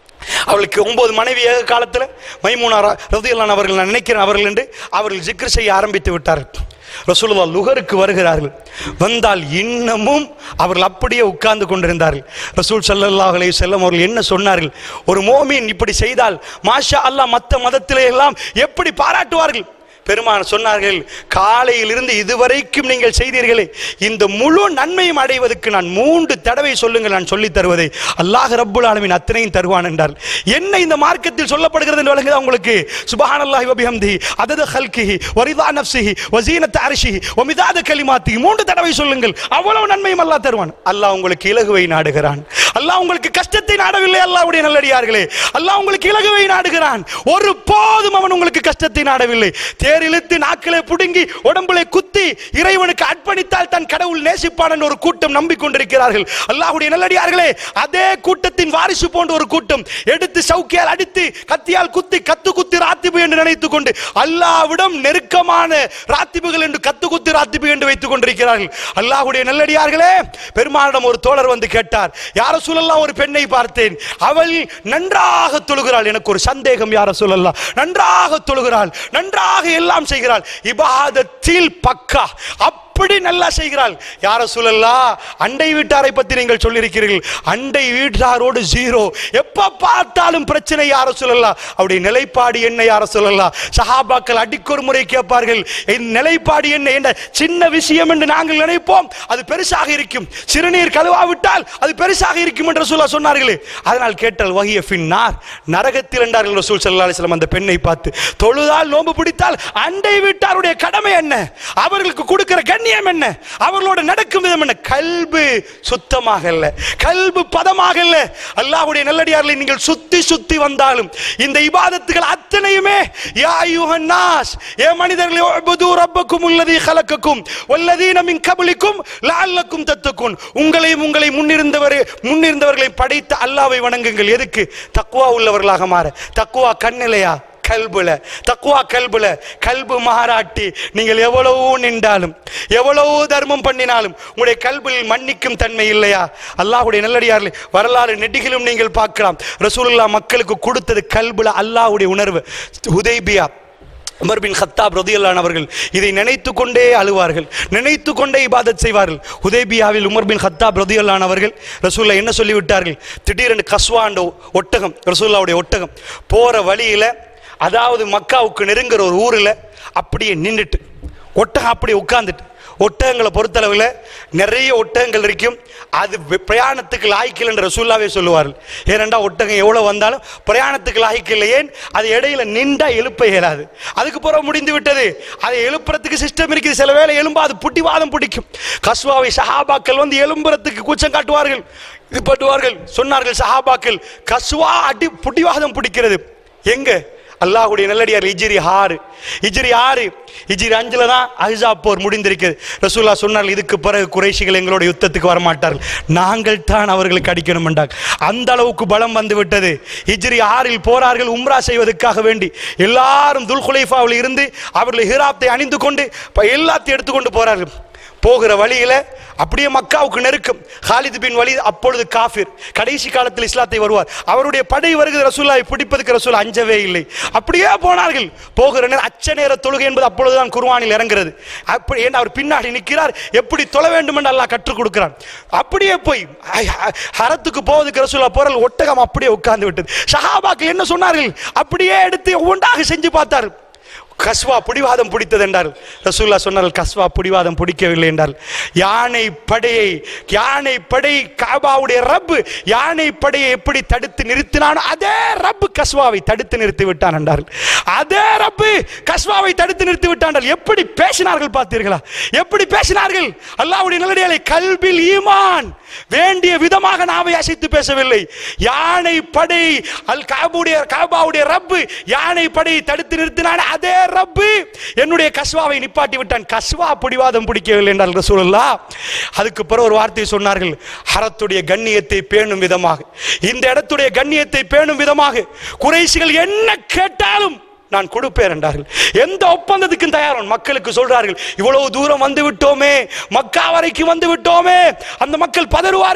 அவளுக்கு ஒன்பது மனைவி ஏக காலத்தில் மைமூனார் ரதியல்லான் அவர்கள் நான் நினைக்கிறேன் அவர்கள் என்று அவர்கள் ஜிக்ர் செய்ய ஆரம்பித்து விட்டார்கள் ரசூலுல்லா லுகருக்கு வருகிறார்கள் வந்தால் இன்னமும் அவர்கள் அப்படியே உட்கார்ந்து கொண்டிருந்தார்கள் ரசூல் ஸல்லல்லாஹு அலைஹி வஸல்லம் அவர்கள் என்ன சொன்னார்கள் ஒரு மோமீன் இப்படி செய்தால் மாஷா அல்லாஹ் மற்ற மதத்திலே எல்லாம் எப்படி பாராட்டுவார்கள் பெருமான் சொன்னார்கள் காலையிலிருந்து இதுவரைக்கும் நீங்கள் செய்தீர்களே இந்த முழு நன்மையும் அடைவதற்கு நான் மூன்று தடவை சொல்லுங்கள் நான் சொல்லித் தருவதை அல்லாஹ் ரப்புல் ஆலமீன் அத்தனையும் தருவான் என்றார் என்ன இந்த மார்க்கத்தில் சொல்லப்படுகிறது என்று வழங்குதா உங்களுக்கு சுபஹானல்லாஹி வபிஹம்திஹி அதது ஹல்கிஹி வரிதா நஃப்ஸிஹி வஸீனத் அர்ஷிஹி வமிதாத கலிமாத்திஹி மூன்று தடவை சொல்லுங்கள் அவ்வளவு நன்மையும் அல்லாஹ் தருவான் அல்லாஹ் உங்களுக்கு இலகுவை நாடுகிறான் அல்லாஹ் உங்களுக்கு கஷ்டத்தை நாடவில்லை அல்லாஹ்வுடைய நல்லடியார்களே அல்லாஹ் உங்களுக்கு இலகுவை நாடுகிறான் ஒரு போதும் அவன் உங்களுக்கு கஷ்டத்தை நாடவில்லை தேர் இழுத்து நாக்களை புடுங்கி உடம்புல குத்தி இறைவனுக்கு அர்ப்பணித்தால் தன் கடவுள் நேசிப்பான் என்று ஒரு கூட்டம் நம்பிக்கொண்டிருக்கிறார்கள் அல்லாஹ்வுடைய நல்லடியார்களே அதே கூட்டத்தின் வாரிசு போன்ற ஒரு கூட்டம் எடுத்து சவுக்கியால் அடித்து கத்தியால் குத்தி கத்து குத்தி ராத்திபு என்று நினைத்துக் கொண்டு அல்லாஹ்விடம் நெருக்கமான ராத்திபுகள் என்று கத்து குத்தி ராத்திபு என்று வைத்துக் கொண்டிருக்கிறார்கள் அல்லாஹ்வுடைய நல்லடியார்களே பெருமானிடம் ஒரு தோழர் வந்து கேட்டார் யார சொல்லலாம் ஒரு பெண்ணை பார்த்தேன் அவள் நன்றாக தொழுகிறாள் எனக்கு ஒரு சந்தேகம் யார சொல்லலாம் நன்றாக தொழுகிறாள் நன்றாக எல்லாம் செய்கிறாள் இபாதத்தில் பக்கா அப்படி நல்லா செய்கிறாள் யார சொல்லலா அண்டை வீட்டாரை பத்தி நீங்கள் சொல்லியிருக்கிறீர்கள் அண்டை வீட்டாரோடு ஜீரோ எப்ப பார்த்தாலும் பிரச்சனை யார சொல்லலாம் அவருடைய நிலைப்பாடு என்ன யார சொல்லலாம் சஹாபாக்கள் அடிக்கொரு முறை கேட்பார்கள் என் நிலைப்பாடு என்ன என்ற சின்ன விஷயம் என்று நாங்கள் நினைப்போம் அது பெருசாக இருக்கும் சிறுநீர் கழுவாவிட்டால் அது பெருசாக இருக்கும் என்று சொல்ல சொன்னார்களே அதனால் கேட்டால் வகிய பின்னார் நரகத்தில் என்றார்கள் ரசூல் ஸல்லல்லாஹு அலைஹி வஸல்லம் அந்த பெண்ணை பார்த்து தொழுதால் நோன்பு பிடித்தால் அண்டை வீட்டாருடைய கடமை என்ன அவர்களுக்கு கொடுக்கிற கண்ணியம் என்ன அவர்களோட நடக்கும் விதம் என்ன கல்பு சுத்தமாக இல்ல கல்பு பதமாக இல்ல அல்லாஹ்வுடைய நல்லடியார்களை நீங்கள் சுத்தி சுத்தி வந்தாலும் இந்த இபாதத்துகள் அத்தனையுமே யா அய்யுஹன் நாஸ் ஏ மனிதர்களே உபது ரப்பக்கும் உள்ளதி கலக்கக்கும் வல்லதீன மின் கபலிக்கும் லஅல்லக்கும் தத்தக்கும் உங்களையும் உங்களை முன்னிருந்தவர் முன்னிருந்தவர்களை படைத்த அல்லாஹ்வை வணங்குங்கள் எதுக்கு தக்குவா உள்ளவர்களாக மாற தக்குவா கண்ணிலையா கல்புல தக்குவா கல்புல கல்பு மாறாட்டி நீங்கள் எவ்வளவு நின்றாலும் எவ்வளவு தர்மம் பண்ணினாலும் உங்களுடைய கல்பில் மன்னிக்கும் தன்மை இல்லையா அல்லாஹ்வுடைய நல்லடியார்கள் வரலாறு நெட்டிகளும் நீங்கள் பார்க்கலாம் ரசூலுல்லாஹ் மக்களுக்கு கொடுத்தது கல்புல அல்லாஹ்வுடைய உணர்வு ஹுதைபியா உமர் பின் ஹத்தாப் ரதியல்லான் அவர்கள் இதை நினைத்து கொண்டே அழுவார்கள் நினைத்து கொண்டே இபாதத் செய்வார்கள் ஹுதைபியாவில் உமர் பின் ஹத்தாப் ரதியல்லான் அவர்கள் ரசூல்லா என்ன சொல்லிவிட்டார்கள் திடீரென்று கஸ்வாண்டோ ஒட்டகம் ரசூல்லாவுடைய ஒட்டகம் போற வழியில அதாவது மக்காவுக்கு நெருங்குற ஒரு ஊரில் அப்படியே நின்றுட்டு ஒட்டகம் அப்படியே உட்கார்ந்துட்டு ஒட்டகங்களை பொறுத்தளவில் நிறைய ஒட்டகங்கள் இருக்கும் அது வி- பிரயாணத்துக்கு லாய்க்கில் என்று ரசூல்லாவே சொல்லுவார்கள் ஏனெண்டா ஒட்டகம் எவ்வளவு வந்தாலும் பிரயாணத்துக்கு லாய்க்கில்லை ஏன் அது இடையில நின்றா எழுப்ப இயலாது அதுக்கு பிறகு முடிந்து விட்டது அதை எழுப்புறதுக்கு சிஸ்டம் இருக்குது சில வேளை எலும்பா அது புட்டிவாதம் பிடிக்கும் கஸ்வாவை சஹாபாக்கள் வந்து எலும்புறதுக்கு கூச்சம் காட்டுவார்கள் இது பண்ணுவார்கள் சொன்னார்கள் சஹாபாக்கள் கஸ்வா அடி புட்டிவாதம் பிடிக்கிறது எங்க அல்லாஹ்வுடைய நல்லடியார் இஜிரி ஆறு இஜிரி ஆறு இஜிரி அஞ்சுல தான் அஹ்ஸாப் போர் முடிந்திருக்கிறது ரசூல்லா சொன்னார்கள் இதுக்கு பிறகு குறைஷிகள் எங்களோட யுத்தத்துக்கு வரமாட்டார்கள் நாங்கள் தான் அவர்களுக்கு அடிக்கணும் என்றார் அந்த அளவுக்கு பலம் வந்து விட்டது இஜிரி ஆறில் போறார்கள் உம்ரா செய்வதற்காக வேண்டி எல்லாரும் துல்குலைஃபாவில் இருந்து அவர்கள் ஹிராப்தை அணிந்து கொண்டு ப- எல்லாத்தையும் எடுத்துக்கொண்டு போறார்கள் போகிற வழியில அப்படியே மக்காவுக்கு நெருக்கம் ஹாலித் பின் வலி அப்பொழுது காஃபிர் கடைசி காலத்தில் இஸ்லாத்தை வருவார் அவருடைய படை வருகிற ரசூலாவை பிடிப்பதற்கு ரசூல் அஞ்சவே இல்லை அப்படியே போனார்கள் போகிற நேரம் அச்ச நேர தொழுகை என்பது அப்பொழுதுதான் குர்ஆனில் இறங்குறது அப்படி ஏன் அவர் பின்னாடி நிற்கிறார் எப்படி தொழ வேண்டும் என்று அல்லாஹ் கற்றுக் கொடுக்கிறான் அப்படியே போய் ஐ- ஐ- ஹரத்துக்கு போவதுக்கு ரசூலா போறால் ஒட்டகம் அப்படியே உட்கார்ந்து விட்டது சஹாபாக்கள் என்ன சொன்னார்கள் அப்படியே எடுத்து ஒவ்வொன்றாக செஞ்சு பார்த்தார் கஸ்வா பிடிவாதம் பிடித்தது என்றார் ரசூல்லா சொன்னார்கள் கஸ்வா பிடிவாதம் பிடிக்கவில்லை என்றார் யானை படையை யானை படை காபாவுடைய ரப்பு யானை படையை எப்படி தடுத்து நிறுத்தினானோ அதே ரப்பு கஸ்வாவை தடுத்து நிறுத்தி விட்டான் என்றார்கள் அதே ரப்பு கஸ்வாவை தடுத்து நிறுத்தி விட்டான் எப்படி பேசினார்கள் பார்த்தீர்களா எப்படி பேசினார்கள் அல்லாஹ்வுடைய நல்லடியாலை கல்பில் ஈமான் வேண்டிய விதமாக நாவை அசைத்து பேசவில்லை யானை படை அல் காபுடைய காபாவுடைய ரப்பு யானை படையை தடுத்து நிறுத்தினான் அதே ரப்பு என்னுடைய கஸ்வாவை நிப்பாட்டி விட்டான் கஸ்வா பிடிவாதம் பிடிக்கவில்லை என்றால் ரசூலுல்லா அதுக்கு பிறகு ஒரு வார்த்தை சொன்னார்கள் ஹரத்துடைய கண்ணியத்தை பேணும் விதமாக இந்த இடத்துடைய கண்ணியத்தை பேணும் விதமாக குறைசிகள் என்ன கேட்டாலும் நான் கொடுப்பேன் என்றார்கள் எந்த ஒப்பந்தத்துக்கும் தயாரம் மக்களுக்கு சொல்றார்கள் இவ்வளவு தூரம் வந்து விட்டோமே மக்கா வரைக்கும் வந்து விட்டோமே அந்த மக்கள் பதறுவார்கள்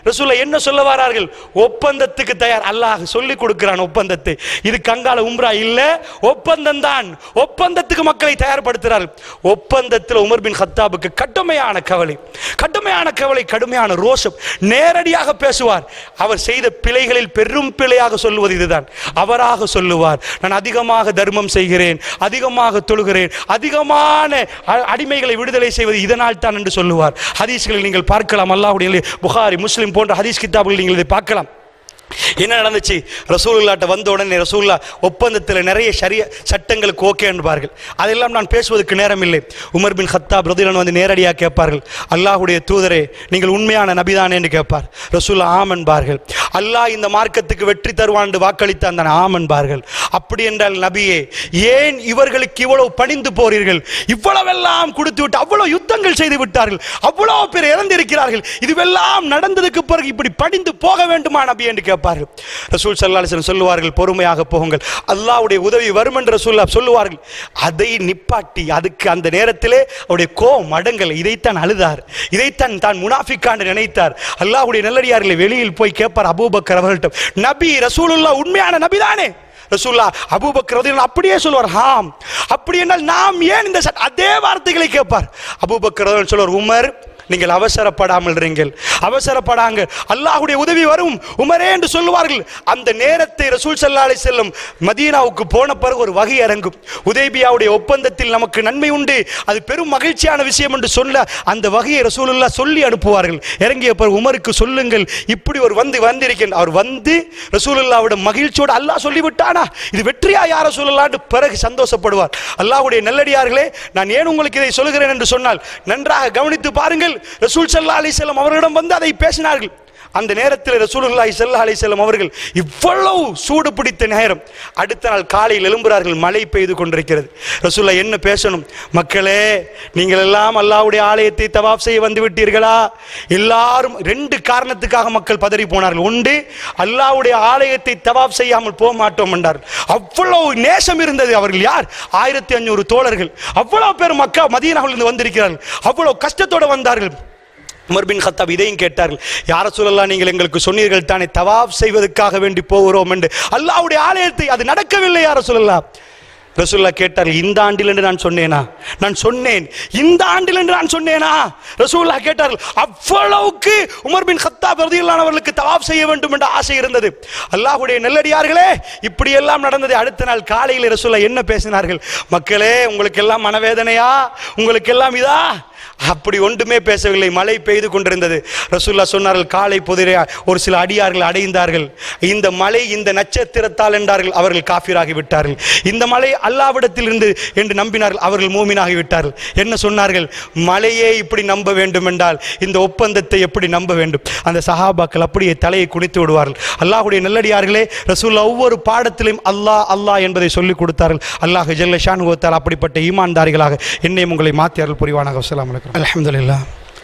ரசூலா என்ன சொல்ல வரார்கள் ஒப்பந்தத்துக்கு தயார் அல்லாஹ் சொல்லி கொடுக்கிறான் ஒப்பந்தத்தை இது கங்கால உம்ரா இல்ல ஒப்பந்தம் தான் ஒப்பந்தத்துக்கு மக்களை தயார்படுத்துறார்கள் ஒப்பந்தத்தில் உமர் பின் ஹத்தாபுக்கு கடுமையான கவலை கடுமையான கவலை கடுமையான ரோஷம் நேரடியாக பேசுவார் அவர் செய்த பிழைகளில் பெரும் பிழையாக சொல்லுவது இதுதான் அவராக சொல்லுவார் நான் அதிகமாக தர்மம் செய்கிறேன் அதிகமாக தொழுகிறேன் அதிகமான அ- அடிமைகளை விடுதலை செய்வது இதனால் தான் என்று சொல்லுவார் ஹதீஸ்களில் நீங்கள் பார்க்கலாம் அல்லாஹ்வுடைய புகாரி முஸ்லிம் போன்ற ஹதீஸ் கிதாபுகளில் நீங்கள் இதை பார்க்கலாம் என்ன நடந்துச்சு ரசூலுல்லாட்ட வந்த உடனே ரசூல்லா ஒப்பந்தத்தில் நிறைய சரிய சட்டங்களுக்கு ஓகே என்பார்கள் அதெல்லாம் நான் பேசுவதற்கு நேரம் இல்லை உமர் பின் ஹத்தாப் ரதிலன் வந்து நேரடியாக கேட்பார்கள் அல்லாஹ்வுடைய தூதரே நீங்கள் உண்மையான நபிதானே என்று கேட்பார் ரசூல்லா ஆம் என்பார்கள் அல்லாஹ் இந்த மார்க்கத்துக்கு வெற்றி தருவான் என்று வாக்களித்தான் தான் ஆம் என்பார்கள் அப்படி என்றால் நபியே ஏன் இவர்களுக்கு இவ்வளவு பணிந்து போறீர்கள் இவ்வளவெல்லாம் கொடுத்து விட்டு அவ்வளவு யுத்தங்கள் செய்து விட்டார்கள் அவ்வளவு பேர் இறந்திருக்கிறார்கள் இதுவெல்லாம் நடந்ததுக்கு பிறகு இப்படி பணிந்து போக வேண்டுமா நபி என்று கேட்பார்கள் ரசூல் சல்லா அலிஸ்லாம் சொல்லுவார்கள் பொறுமையாக போகுங்கள் அல்லாஹ்வுடைய உதவி வரும் என்று ரசூல்லா சொல்லுவார்கள் அதை நிப்பாட்டி அதுக்கு அந்த நேரத்திலே அவருடைய கோபம் அடங்கல் இதைத்தான் அழுதார் இதைத்தான் தான் முனாஃபிக்காண்டு நினைத்தார் அல்லாஹ்வுடைய நல்லடியார்களை வெளியில் போய் கேட்பார் அபூபக்கர் அவர்கள்ட்ட நபி ரசூலுல்லா உண்மையான நபிதானே ரசூல்லா அபூபக்கர் ரலியல்லாஹு அப்படியே சொல்வார் ஹாம் அப்படி என்றால் நாம் ஏன் இந்த சட்ட- அதே வார்த்தைகளை கேட்பார் அபூபக்கர் ரலியல்லாஹு சொல்வார் உமர் நீங்கள் அவசரப்படாமல் இருங்கள் அவசரப்படாங்க அல்லாஹ்வுடைய உதவி வரும் உமரே என்று சொல்லுவார்கள் அந்த நேரத்தை ரசூல் ஸல்லல்லாஹு அலைஹி செல்லும் மதீனாவுக்கு போன பிறகு ஒரு வகை இறங்கும் உதைபியாவுடைய ஒப்பந்தத்தில் நமக்கு நன்மை உண்டு அது பெரும் மகிழ்ச்சியான விஷயம் என்று சொல்ல அந்த வகையை ரசூலுல்லா சொல்லி அனுப்புவார்கள் இறங்கிய பிறகு உமருக்கு சொல்லுங்கள் இப்படி ஒரு வந்து வந்திருக்கேன் அவர் வந்து ரசூலுல்லாவிடம் மகிழ்ச்சியோடு அல்லாஹ் சொல்லிவிட்டானா இது வெற்றியா யார சொல்லலான்னு பிறகு சந்தோஷப்படுவார் அல்லாஹ்வுடைய நல்லடியார்களே நான் ஏன் உங்களுக்கு இதை சொல்கிறேன் என்று சொன்னால் நன்றாக கவனித்து பாருங்கள் ரசூல் ஸல்லல்லாஹு அலைஹி வஸல்லம் அவர்களிடம் வந்து அதை பேசினார்கள் அந்த நேரத்தில் ரசூலுல்லாஹி ஸல்லல்லாஹு அலைஹி வஸல்லம் அவர்கள் இவ்வளவு சூடு பிடித்த நேரம் அடுத்த நாள் காலையில் எழும்புகிறார்கள் மழை பெய்து கொண்டிருக்கிறது ரசூல்லா என்ன பேசணும் மக்களே நீங்கள் எல்லாம் அல்லாஹ்வுடைய ஆலயத்தை தவாப் செய்ய வந்து விட்டீர்களா எல்லாரும் ரெண்டு காரணத்துக்காக மக்கள் பதறி போனார்கள் ஒன்று அல்லாஹ்வுடைய ஆலயத்தை தவாப் செய்யாமல் போக மாட்டோம் என்றார்கள் அவ்வளவு நேசம் இருந்தது அவர்கள் யார் ஆயிரத்தி அஞ்சூறு தோழர்கள் அவ்வளவு பேர் மக்கா மதீனாவில் இருந்து வந்திருக்கிறார்கள் அவ்வளவு கஷ்டத்தோட வந்தார்கள் உமர் பின் கத்தாப் இதையும் கேட்டார்கள் யார சொல்லலாம் நீங்கள் எங்களுக்கு சொன்னீர்கள் தானே தவாப் செய்வதற்காக வேண்டி போகிறோம் என்று அல்லாஹ்வுடைய ஆலயத்தை அது நடக்கவில்லை யார சொல்லலாம் ரசூல்லா கேட்டார்கள் இந்த ஆண்டில் என்று நான் சொன்னேனா நான் சொன்னேன் இந்த ஆண்டில் என்று நான் சொன்னேனா ரசூல்லா கேட்டார்கள் அவ்வளவுக்கு உமர் பின் கத்தாப் ரதியல்லானவர்களுக்கு தவாப் செய்ய வேண்டும் என்ற ஆசை இருந்தது அல்லாஹ்வுடைய நெல்லடியார்களே இப்படி எல்லாம் நடந்தது அடுத்த நாள் காலையில் ரசூல்லா என்ன பேசினார்கள் மக்களே உங்களுக்கு எல்லாம் மனவேதனையா உங்களுக்கு எல்லாம் இதா அப்படி ஒன்றுமே பேசவில்லை மழை பெய்து கொண்டிருந்தது ரசூல்லா சொன்னார்கள் காலை புதிரே ஒரு சில அடியார்கள் அடைந்தார்கள் இந்த மழை இந்த நட்சத்திரத்தால் என்றார்கள் அவர்கள் காஃபிராகி விட்டார்கள் இந்த மழை அல்லாவிடத்தில் இருந்து என்று நம்பினார்கள் அவர்கள் மூமினாகி விட்டார்கள் என்ன சொன்னார்கள் மழையே இப்படி நம்ப வேண்டும் என்றால் இந்த ஒப்பந்தத்தை எப்படி நம்ப வேண்டும் அந்த சஹாபாக்கள் அப்படியே தலையை குனித்து விடுவார்கள் அல்லாஹ்வுடைய நல்லடியார்களே ரசூல்லா ஒவ்வொரு பாடத்திலும் அல்லாஹ் அல்லாஹ் என்பதை சொல்லிக் கொடுத்தார்கள் அல்லாஹ் ஜல்ல ஷானுகத்தால் அப்படிப்பட்ட ஈமான்தாரிகளாக என்னையும் உங்களை மாற்றி அருள் புரிவானாக அஸ்ஸலாமு அலைக்கும் அல்ஹம்துலில்லாஹ்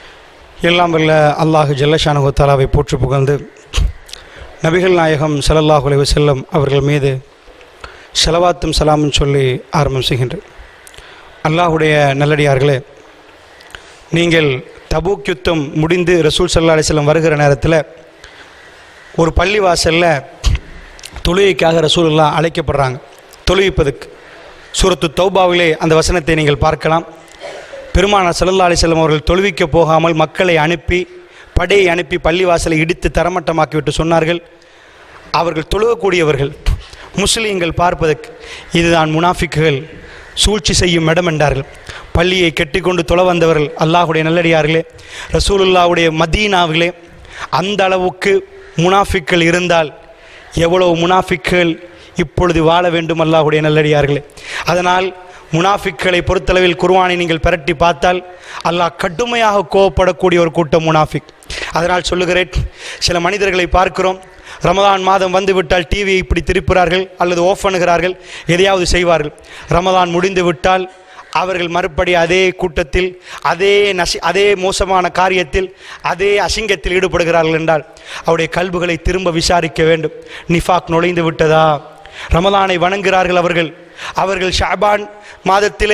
எல்லாம் வல்ல அல்லாஹ் ஜல்லஷானுகத்தாலாவை போற்று புகழ்ந்து நபிகள் நாயகம் ஸல்லல்லாஹு அலைஹி வஸல்லம் அவர்கள் மீது ஸலவாத்தும் சலாமும் சொல்லி ஆரம்பம் செய்கின்றேன் அல்லாஹ்வுடைய நல்லடியார்களே நீங்கள் தபூக் யுத்தம் முடிந்து ரசூல் ஸல்லல்லாஹு அலைஹி வஸல்லம் வருகிற நேரத்தில் ஒரு பள்ளி வாசலில் தொழுகைக்காக ரசூலுல்லாஹ் அழைக்கப்படுறாங்க தொழுவிப்பதுக்கு சூரத்து தௌபாவிலே அந்த வசனத்தை நீங்கள் பார்க்கலாம் பெருமானார் ஸல்லல்லாஹு அலைஹி வஸல்லம் அவர்கள் தொழுவிக்க போகாமல் மக்களை அனுப்பி படையை அனுப்பி பள்ளிவாசலை இடித்து தரமட்டமாக்கிவிட்டு சொன்னார்கள் அவர்கள் தொழுகக்கூடியவர்கள் முஸ்லீம்கள் பார்ப்பதற்கு இதுதான் முனாஃபிக்குகள் சூழ்ச்சி செய்யும் இடம் என்றார்கள் பள்ளியை கெட்டிக்கொண்டு தொலை வந்தவர்கள் அல்லாஹுடைய நல்லடியார்களே ரசூலுல்லாவுடைய மதீனாவிலே அந்த அளவுக்கு முனாஃபிக்கள் இருந்தால் எவ்வளவு முனாஃபிக்கள் இப்பொழுது வாழ வேண்டும் அல்லாஹுடைய நல்லடியார்களே அதனால் முனாஃபிக்களை பொறுத்தளவில் குர்ஆனை நீங்கள் பிரட்டி பார்த்தால் அல்லாஹ் கடுமையாக கோவப்படக்கூடிய ஒரு கூட்டம் முனாஃபிக் அதனால் சொல்லுகிறேன் சில மனிதர்களை பார்க்கிறோம் ரமதான் மாதம் வந்து விட்டால் டிவியை இப்படி திருப்புகிறார்கள் அல்லது ஓஃப் பண்ணுகிறார்கள் எதையாவது செய்வார்கள் ரமதான் முடிந்து விட்டால் அவர்கள் மறுபடி அதே கூட்டத்தில் அதே நசி அதே மோசமான காரியத்தில் அதே அசிங்கத்தில் ஈடுபடுகிறார்கள் என்றால் அவருடைய கல்புகளை திரும்ப விசாரிக்க வேண்டும் நிஃபாக் நுழைந்து விட்டதா ரமலானை வணங்குகிறார்கள் அவர்கள் அவர்கள் ஷாபான் மாதத்திலே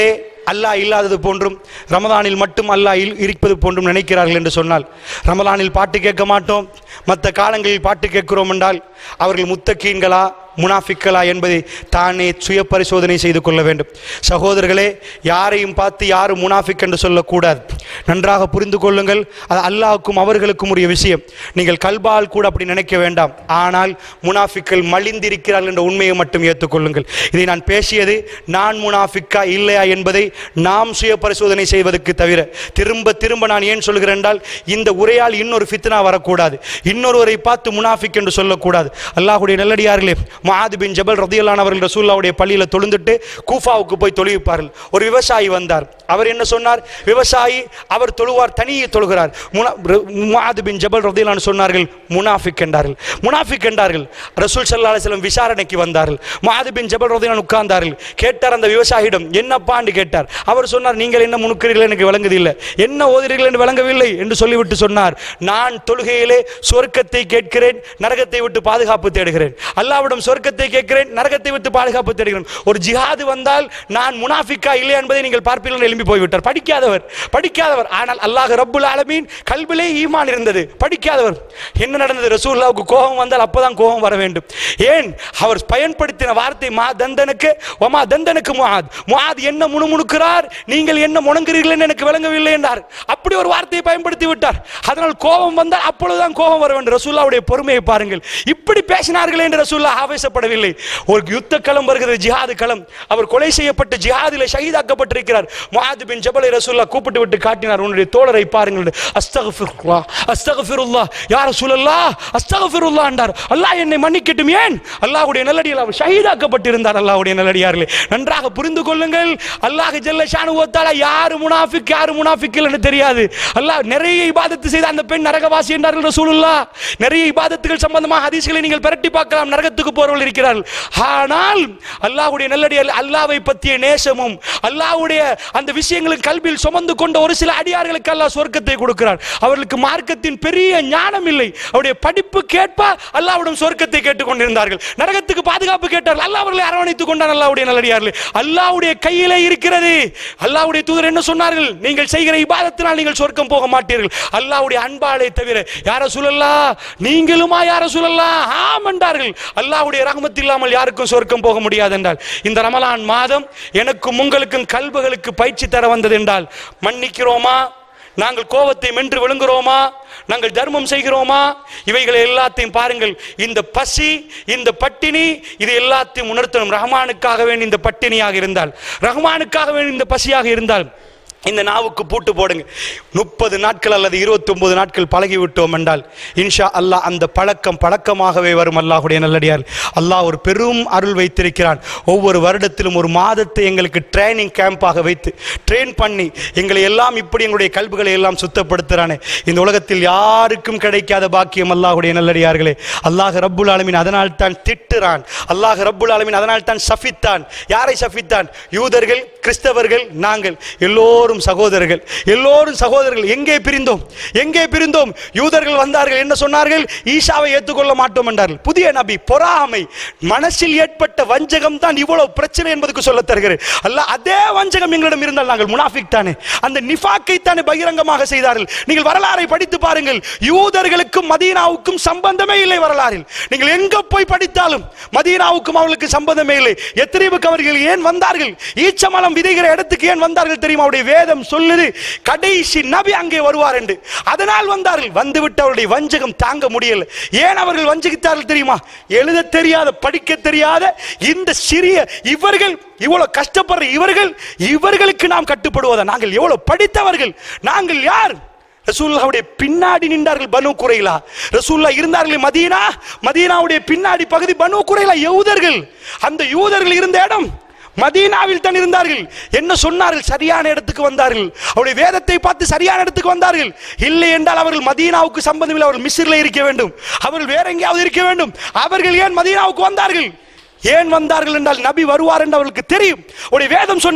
அல்லாஹ் இல்லாதது போன்றும் ரமதானில் மட்டும் அல்லாஹ் இல்- இருப்பது போன்றும் நினைக்கிறார்கள் என்று சொன்னால் ரமதானில் பாட்டு கேட்க மாட்டோம் மற்ற காலங்களில் பாட்டு கேட்கிறோம் என்றால் அவர்கள் முத்தக்கீன்களா முனாஃபிக்களா என்பதை தானே சுய பரிசோதனை செய்து கொள்ள வேண்டும் சகோதரர்களே யாரையும் பார்த்து யாரும் முனாஃபிக் என்று சொல்லக்கூடாது நன்றாக புரிந்து கொள்ளுங்கள் அது அல்லாஹ்வுக்கும் அவர்களுக்கும் உரிய விஷயம் நீங்கள் கல்பால் கூட அப்படி நினைக்க வேண்டாம் ஆனால் முனாஃபிக்கள் மலிந்திருக்கிறார்கள் என்ற உண்மையை மட்டும் ஏற்றுக்கொள்ளுங்கள் இதை நான் பேசியது நான் முனாஃபிக்கா இல்லையா என்பதை நாம் சுய பரிசோதனை செய்வதற்கு தவிர திரும்ப திரும்ப நான் ஏன் சொல்கிறேன் என்றால் இந்த உரையால் இன்னொரு ஃபித்னா வரக்கூடாது இன்னொருவரை பார்த்து முனாஃபிக் என்று சொல்லக்கூடாது அல்லாஹ்வுடைய நல்லடியார்களே முஆத் பின் ஜபல் ரதியல்லான் அவர்கள் ரசூல்லாவுடைய பள்ளியில் தொழுந்துட்டு கூஃபாவுக்கு போய் தொழுவிப்பார்கள் ஒரு விவசாயி வந்தார் அவர் என்ன சொன்னார் விவசாயி அவர் தொழுவார் தனியே தொழுகிறார் முனா- ர- முஆத் பின் ஜபல் ரதியல்லான் சொன்னார்கள் முனாஃபிக் என்றார்கள் முனாஃபிக் என்றார்கள் ரசூல் ஸல்லல்லாஹு அலைஹி வஸல்லம் விசாரணைக்கு வந்தார்கள் முஆத் பின் ஜபல் ரதியல்லான் உட்கார்ந்தார்கள் கேட்டார் அந்த விவசாயியிடம் என்னப்பான்னு கேட்டார் அவர் சொன்னார் நீங்கள் என்ன முணுக்கிறீர்கள் எனக்கு விளங்குதில்லை என்ன ஓதுறீர்கள் என்று விளங்கவில்லை என்று சொல்லிவிட்டு சொன்னார் நான் தொழுகையிலே சொர்க்கத்தை கேட்கிறேன் நரகத்தை விட்டு பாதுகாப்பு தேடுகிறேன் அல்லாவிடம் சொர்க்கத்தை கேட்கிறேன் நரகத்தை விட்டு பாதுகாப்பு தேடுகிறேன் ஒரு ஜிஹாது வந்தால் நான் முனாஃபிக்கா இல்லை என்பதை நீங்கள் பார்ப்பீர்கள் என்று எழும்பி போய்விட்டார் படிக்காதவர் படிக்காதவர் ஆனால் அல்லாஹ் ரப்புல் ஆலமீன் கல்விலே ஈமான் இருந்தது படிக்காதவர் என்ன நடந்தது ரசூலுல்லாவுக்கு கோபம் வந்தால் அப்பதான் கோபம் வர வேண்டும் ஏன் அவர் பயன்படுத்தின வார்த்தை மா தந்தனுக்கு ஒமா தந்தனுக்கு முஆத் முஆத் என்ன முணுமுணுக்கிறார் நீங்கள் என்ன முணங்குறீர்கள் என்று எனக்கு விளங்கவில்லை என்றார் அப்படி ஒரு வார்த்தையை பயன்படுத்தி விட்டார் அதனால் கோபம் வந்தால் அப்பொழுதுதான் கோபம் வர வேண்டும் ரசூல்லாவுடைய பொறுமையை பாருங்கள் இப்படி பேசினார்கள் என்று ரசூல்லா ஆவேசப்படவில்லை ஒரு யுத்த களம் வருகிறது ஜிஹாது களம் அவர் கொலை செய்யப்பட்டு ஜிஹாதிலே ஷஹீதாக்கப்பட்டிருக்கிறார் முஆத் பின் ஜபலை ரசூல்லா கூப்பிட்டு விட்டு காட்டினார் உன்னுடைய தோழரை பாருங்கள் அஸ்தகஃபிருல்லா அஸ்தகஃபிருல்லா யா ரசூலல்லாஹ் அஸ்தகஃபிருல்லா என்றார் அல்லாஹ் என்னை மன்னிக்கட்டும் ஏன் அல்லாஹ்வுடைய நல்லடியார் அவர் ஷஹீதாக்கப்பட்டிருந்தார் அல்லாஹ்வுடைய நல்லடியார்களே நன்றாக புரிந்து கொள்ளுங்கள் அல்லாஹ் ஜல்ல ஷானு வத்தாலா யாரு முனாஃபிக் யாரு முனாஃபிக் இல்லைன்னு தெரியாது அல்லாஹ் நிறைய இபாதத்து செய்த அந்த பெண் நரகவாசி என்றார்கள் ரசூலுல்லாஹ் நிறைய இபாதத்துகள் சம்பந்தமாக ஹதீஸ்களை நீங்கள் பிரட்டி பார்க்கலாம் நரகத்துக்கு போறவர்கள் இருக்கிறார்கள் ஆனால் அல்லாஹ்வுடைய நல்லடியார் அல்லாஹ்வை பற்றிய நேசமும் அல்லாஹ்வுடைய அந்த விஷயங்களின் கல்வியில் சுமந்து கொண்ட ஒரு சில அடியார்களுக்கு அல்லாஹ் சொர்க்கத்தை கொடுக்கிறார் அவர்களுக்கு மார்க்கத்தின் பெரிய ஞானம் இல்லை அவருடைய படிப்பு கேட்ப அல்லாஹ்விடம் சொர்க்கத்தை கேட்டுக்கொண்டிருந்தார்கள் நரகத்துக்கு பாதுகாப்பு கேட்டார்கள் அல்லாஹ் அவர்களை அரவணைத்துக் கொண்டார் அல்லாஹ்வுடைய நல்லடியார்களே அல்லாஹ்வுடைய கையிலே இருக்கிறது அல்லாஹ்வுடைய தூதர் என்ன சொன்னார்கள் நீங்கள் செய்கிற இபாதத்தினால் நீங்கள் சொர்க்கம் போக மாட்டீர்கள் அல்லாஹ்வுடைய அன்பாலே தவிர யார சொல்லலா நீங்களுமா யார சொல்லலா ஆம் என்றார்கள் அல்லாஹ்வுடைய ரஹ்மத் இல்லாமல் யாருக்கும் சொர்க்கம் போக முடியாது என்றால் இந்த ரமலான் மாதம் எனக்கும் உங்களுக்கும் கல்புகளுக்கு பயிற்சி தர வந்தது என்றால் மன்னிக்கிறோமா நாங்கள் கோபத்தை மென்று விழுங்குறோமா நாங்கள் தர்மம் செய்கிறோமா இவைகளை எல்லாத்தையும் பாருங்கள் இந்த பசி இந்த பட்டினி இது எல்லாத்தையும் உணர்த்தணும் ரஹ்மானுக்காக வேண்டி இந்த பட்டினியாக இருந்தால் ரஹ்மானுக்காக வேண்டி இந்த பசியாக இருந்தால் இந்த நாவுக்கு பூட்டு போடுங்க முப்பது நாட்கள் அல்லது இருபத்தி ஒன்பது நாட்கள் பழகி விட்டோம் என்றால் இன்ஷா அல்லாஹ் அந்த பழக்கம் பழக்கமாகவே வரும் அல்லாஹுடைய நல்லடியார் அல்லாஹ் ஒரு பெரும் அருள் வைத்திருக்கிறான் ஒவ்வொரு வருடத்திலும் ஒரு மாதத்தை எங்களுக்கு ட்ரைனிங் கேம்பாக வைத்து ட்ரெயின் பண்ணி எங்களை எல்லாம் இப்படி எங்களுடைய கல்விகளை எல்லாம் சுத்தப்படுத்துகிறானே இந்த உலகத்தில் யாருக்கும் கிடைக்காத பாக்கியம் அல்லாஹுடைய நல்லடியார்களே அல்லாஹ் ரப்புல் ஆலமீன் அதனால் தான் திட்டுறான் அல்லாஹ் ரப்புல் ஆலமீன் அதனால் தான் சஃபித்தான் யாரை சஃபித்தான் யூதர்கள் கிறிஸ்தவர்கள் நாங்கள் எல்லோரும் சகோதரர்கள் எல்லோரும் சகோதரர்கள் எங்கே பிரிந்தோம் எங்கே பிரிந்தோம் யூதர்கள் வந்தார்கள் என்ன சொன்னார்கள் ஈசாவை ஏற்றுக்கொள்ள மாட்டோம் என்றார்கள் புதிய நபி பொறாமை மனசில் ஏற்பட்ட வஞ்சகம் தான் இவ்வளவு பிரச்சனை என்பதுக்கு சொல்ல தருகிறேன் அல்ல அதே வஞ்சகம் எங்களிடம் இருந்தால் நாங்கள் முனாஃபிக் தானே அந்த நிஃபாக்கை தானே பகிரங்கமாக செய்தார்கள் நீங்கள் வரலாறை படித்து பாருங்கள் யூதர்களுக்கும் மதீனாவுக்கும் சம்பந்தமே இல்லை வரலாறில் நீங்கள் எங்க போய் படித்தாலும் மதீனாவுக்கும் அவர்களுக்கு சம்பந்தமே இல்லை எத்திரிவுக்கு அவர்கள் ஏன் வந்தார்கள் ஈச்சமலம் விதைகிற இடத்துக்கு ஏன் வந்தார்கள் தெரியுமா அவருடைய வேதம் சொல்லுது கடைசி நபி அங்கே வருவார் என்று அதனால் வந்தார்கள் வந்துவிட்டு அவருடைய வஞ்சகம் தாங்க முடியல ஏன் அவர்கள் வஞ்சகித்தார்கள் தெரியுமா எழுத தெரியாத படிக்க தெரியாத இந்த சிறிய இவர்கள் இவ்வளவு கஷ்டப்படுற இவர்கள் இவர்களுக்கு நாம் கட்டுப்படுவதா நாங்கள் எவ்வளவு படித்தவர்கள் நாங்கள் யார் ரசூல்லாவுடைய பின்னாடி நின்றார்கள் பனு குறைலா ரசூல்லா இருந்தார்கள் மதீனா மதீனாவுடைய பின்னாடி பகுதி பனு குறைலா யூதர்கள் அந்த யூதர்கள் இருந்த இடம் மதீனாவில் தான் இருந்தார்கள் என்ன சொன்னார்கள் சரியான இடத்துக்கு வந்தார்கள் அவருடைய வேதத்தை பார்த்து சரியான இடத்துக்கு வந்தார்கள் இல்லை என்றால் அவர்கள் மதீனாவுக்கு சம்பந்தம் இல்லை அவர்கள் மிஸ்ரில் இருக்க வேண்டும் அவர்கள் வேற எங்கேயாவது இருக்க வேண்டும் அவர்கள் ஏன் மதீனாவுக்கு வந்தார்கள் ஏன் வந்தார்கள் என்றால் நபி வருவார் என்று அவர்களுக்கு தெரியும் அவருடைய வேதம் சொன்னது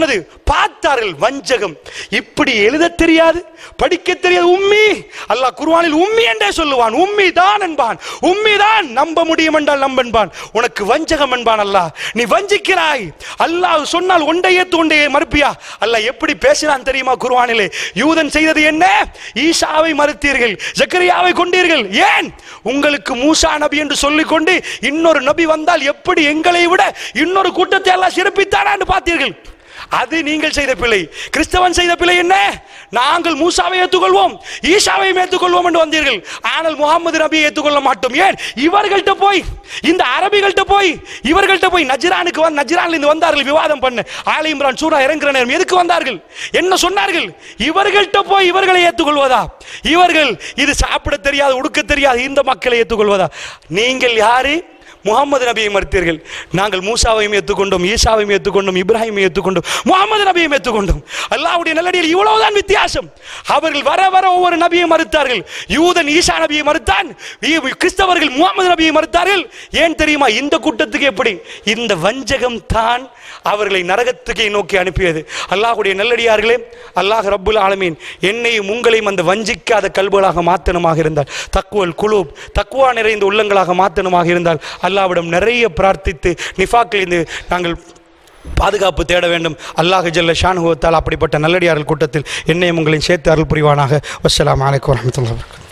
பார்த்தார்கள் வஞ்சகம் இப்படி எழுத தெரியாது படிக்க தெரியாது உம்மி அல்லாஹ் குர்ஆனில் உம்மி என்றே சொல்லுவான் உம்மி தான் என்பான் உம்மி தான் நம்ப முடியும் என்றால் நம்பென்பான் உனக்கு வஞ்சகம் என்பான் அல்லாஹ் நீ வஞ்சிக்கிறாய் அல்லாஹ் சொன்னால் ஒன்றை ஏத்து ஒன்றை மறுப்பியா அல்லாஹ் எப்படி பேசினான் தெரியுமா குர்ஆனிலே யூதன் செய்தது என்ன ஈசாவை மறுத்தீர்கள் ஜக்கரியாவை கொண்டீர்கள் ஏன் உங்களுக்கு மூசா நபி என்று சொல்லிக்கொண்டு இன்னொரு நபி வந்தால் எப்படி எங்களை விட இன்னொரு கூட்டத்தை எல்லாம் சிறப்பித்தாரான்னு பார்த்தீர்கள் அது நீங்கள் செய்த பிழை கிறிஸ்தவன் செய்த பிழை என்ன நாங்கள் மூசாவை ஏற்றுக்கொள்வோம் ஈசாவையும் ஏற்றுக்கொள்வோம் என்று வந்தீர்கள் ஆனால் முகமது நபியை ஏற்றுக்கொள்ள மாட்டோம் ஏன் இவர்கள்ட்ட போய் இந்த அரபிகள்ட்ட போய் இவர்கள்ட்ட போய் நஜ்ரானுக்கு வந்து நஜ்ரான்ல இருந்து வந்தார்கள் விவாதம் பண்ண ஆலி இம்ரான் சூரா இறங்குற நேரம் எதுக்கு வந்தார்கள் என்ன சொன்னார்கள் இவர்கள்ட்ட போய் இவர்களை ஏற்றுக்கொள்வதா இவர்கள் இது சாப்பிட தெரியாது உடுக்க தெரியாது இந்த மக்களை ஏற்றுக்கொள்வதா நீங்கள் யாரு முகமது நபியை மறுத்தீர்கள் நாங்கள் மூசாவையும் ஏற்றுக்கொண்டோம் ஈசாவையும் ஏற்றுக்கொண்டோம் இப்ராஹிமை ஏற்றுக்கொண்டோம் முகமது நபியையும் ஏற்றுக்கொண்டோம் அல்லாஹ்வுடைய நல்லடியில் இவ்வளவுதான் வித்தியாசம் அவர்கள் வர வர ஒவ்வொரு நபியை மறுத்தார்கள் யூதன் ஈசா நபியை மறுத்தான் இ- கிறிஸ்தவர்கள் முகமது நபியை மறுத்தார்கள் ஏன் தெரியுமா இந்த கூட்டத்துக்கு எப்படி இந்த வஞ்சகம் தான் அவர்களை நரகத்துக்கே நோக்கி அனுப்பியது அல்லாஹ்வுடைய நல்லடியார்களே அல்லாஹ் ரப்புல் ஆலமீன் என்னையும் உங்களையும் அந்த வஞ்சிக்காத கல்புகளாக மாத்தனமாக இருந்தால் தக்குவல் குலூப் தக்குவா நிறைந்த உள்ளங்களாக மாத்தனமாக இருந்தால் அல்லாஹ்விடம் நிறைய பிரார்த்தித்து நிஃபாக்கில் இருந்து நாங்கள் பாதுகாப்பு தேட வேண்டும் அல்லாஹ் ஜல்ல ஷானுவத்தால் அப்படிப்பட்ட நல்லடியார்கள் கூட்டத்தில் என்னையும் உங்களையும் சேர்த்து அருள் புரிவானாக வஸ்ஸலாமு அலைக்கும் வரஹ்மத்துல்லாஹி வபரகாத்துஹு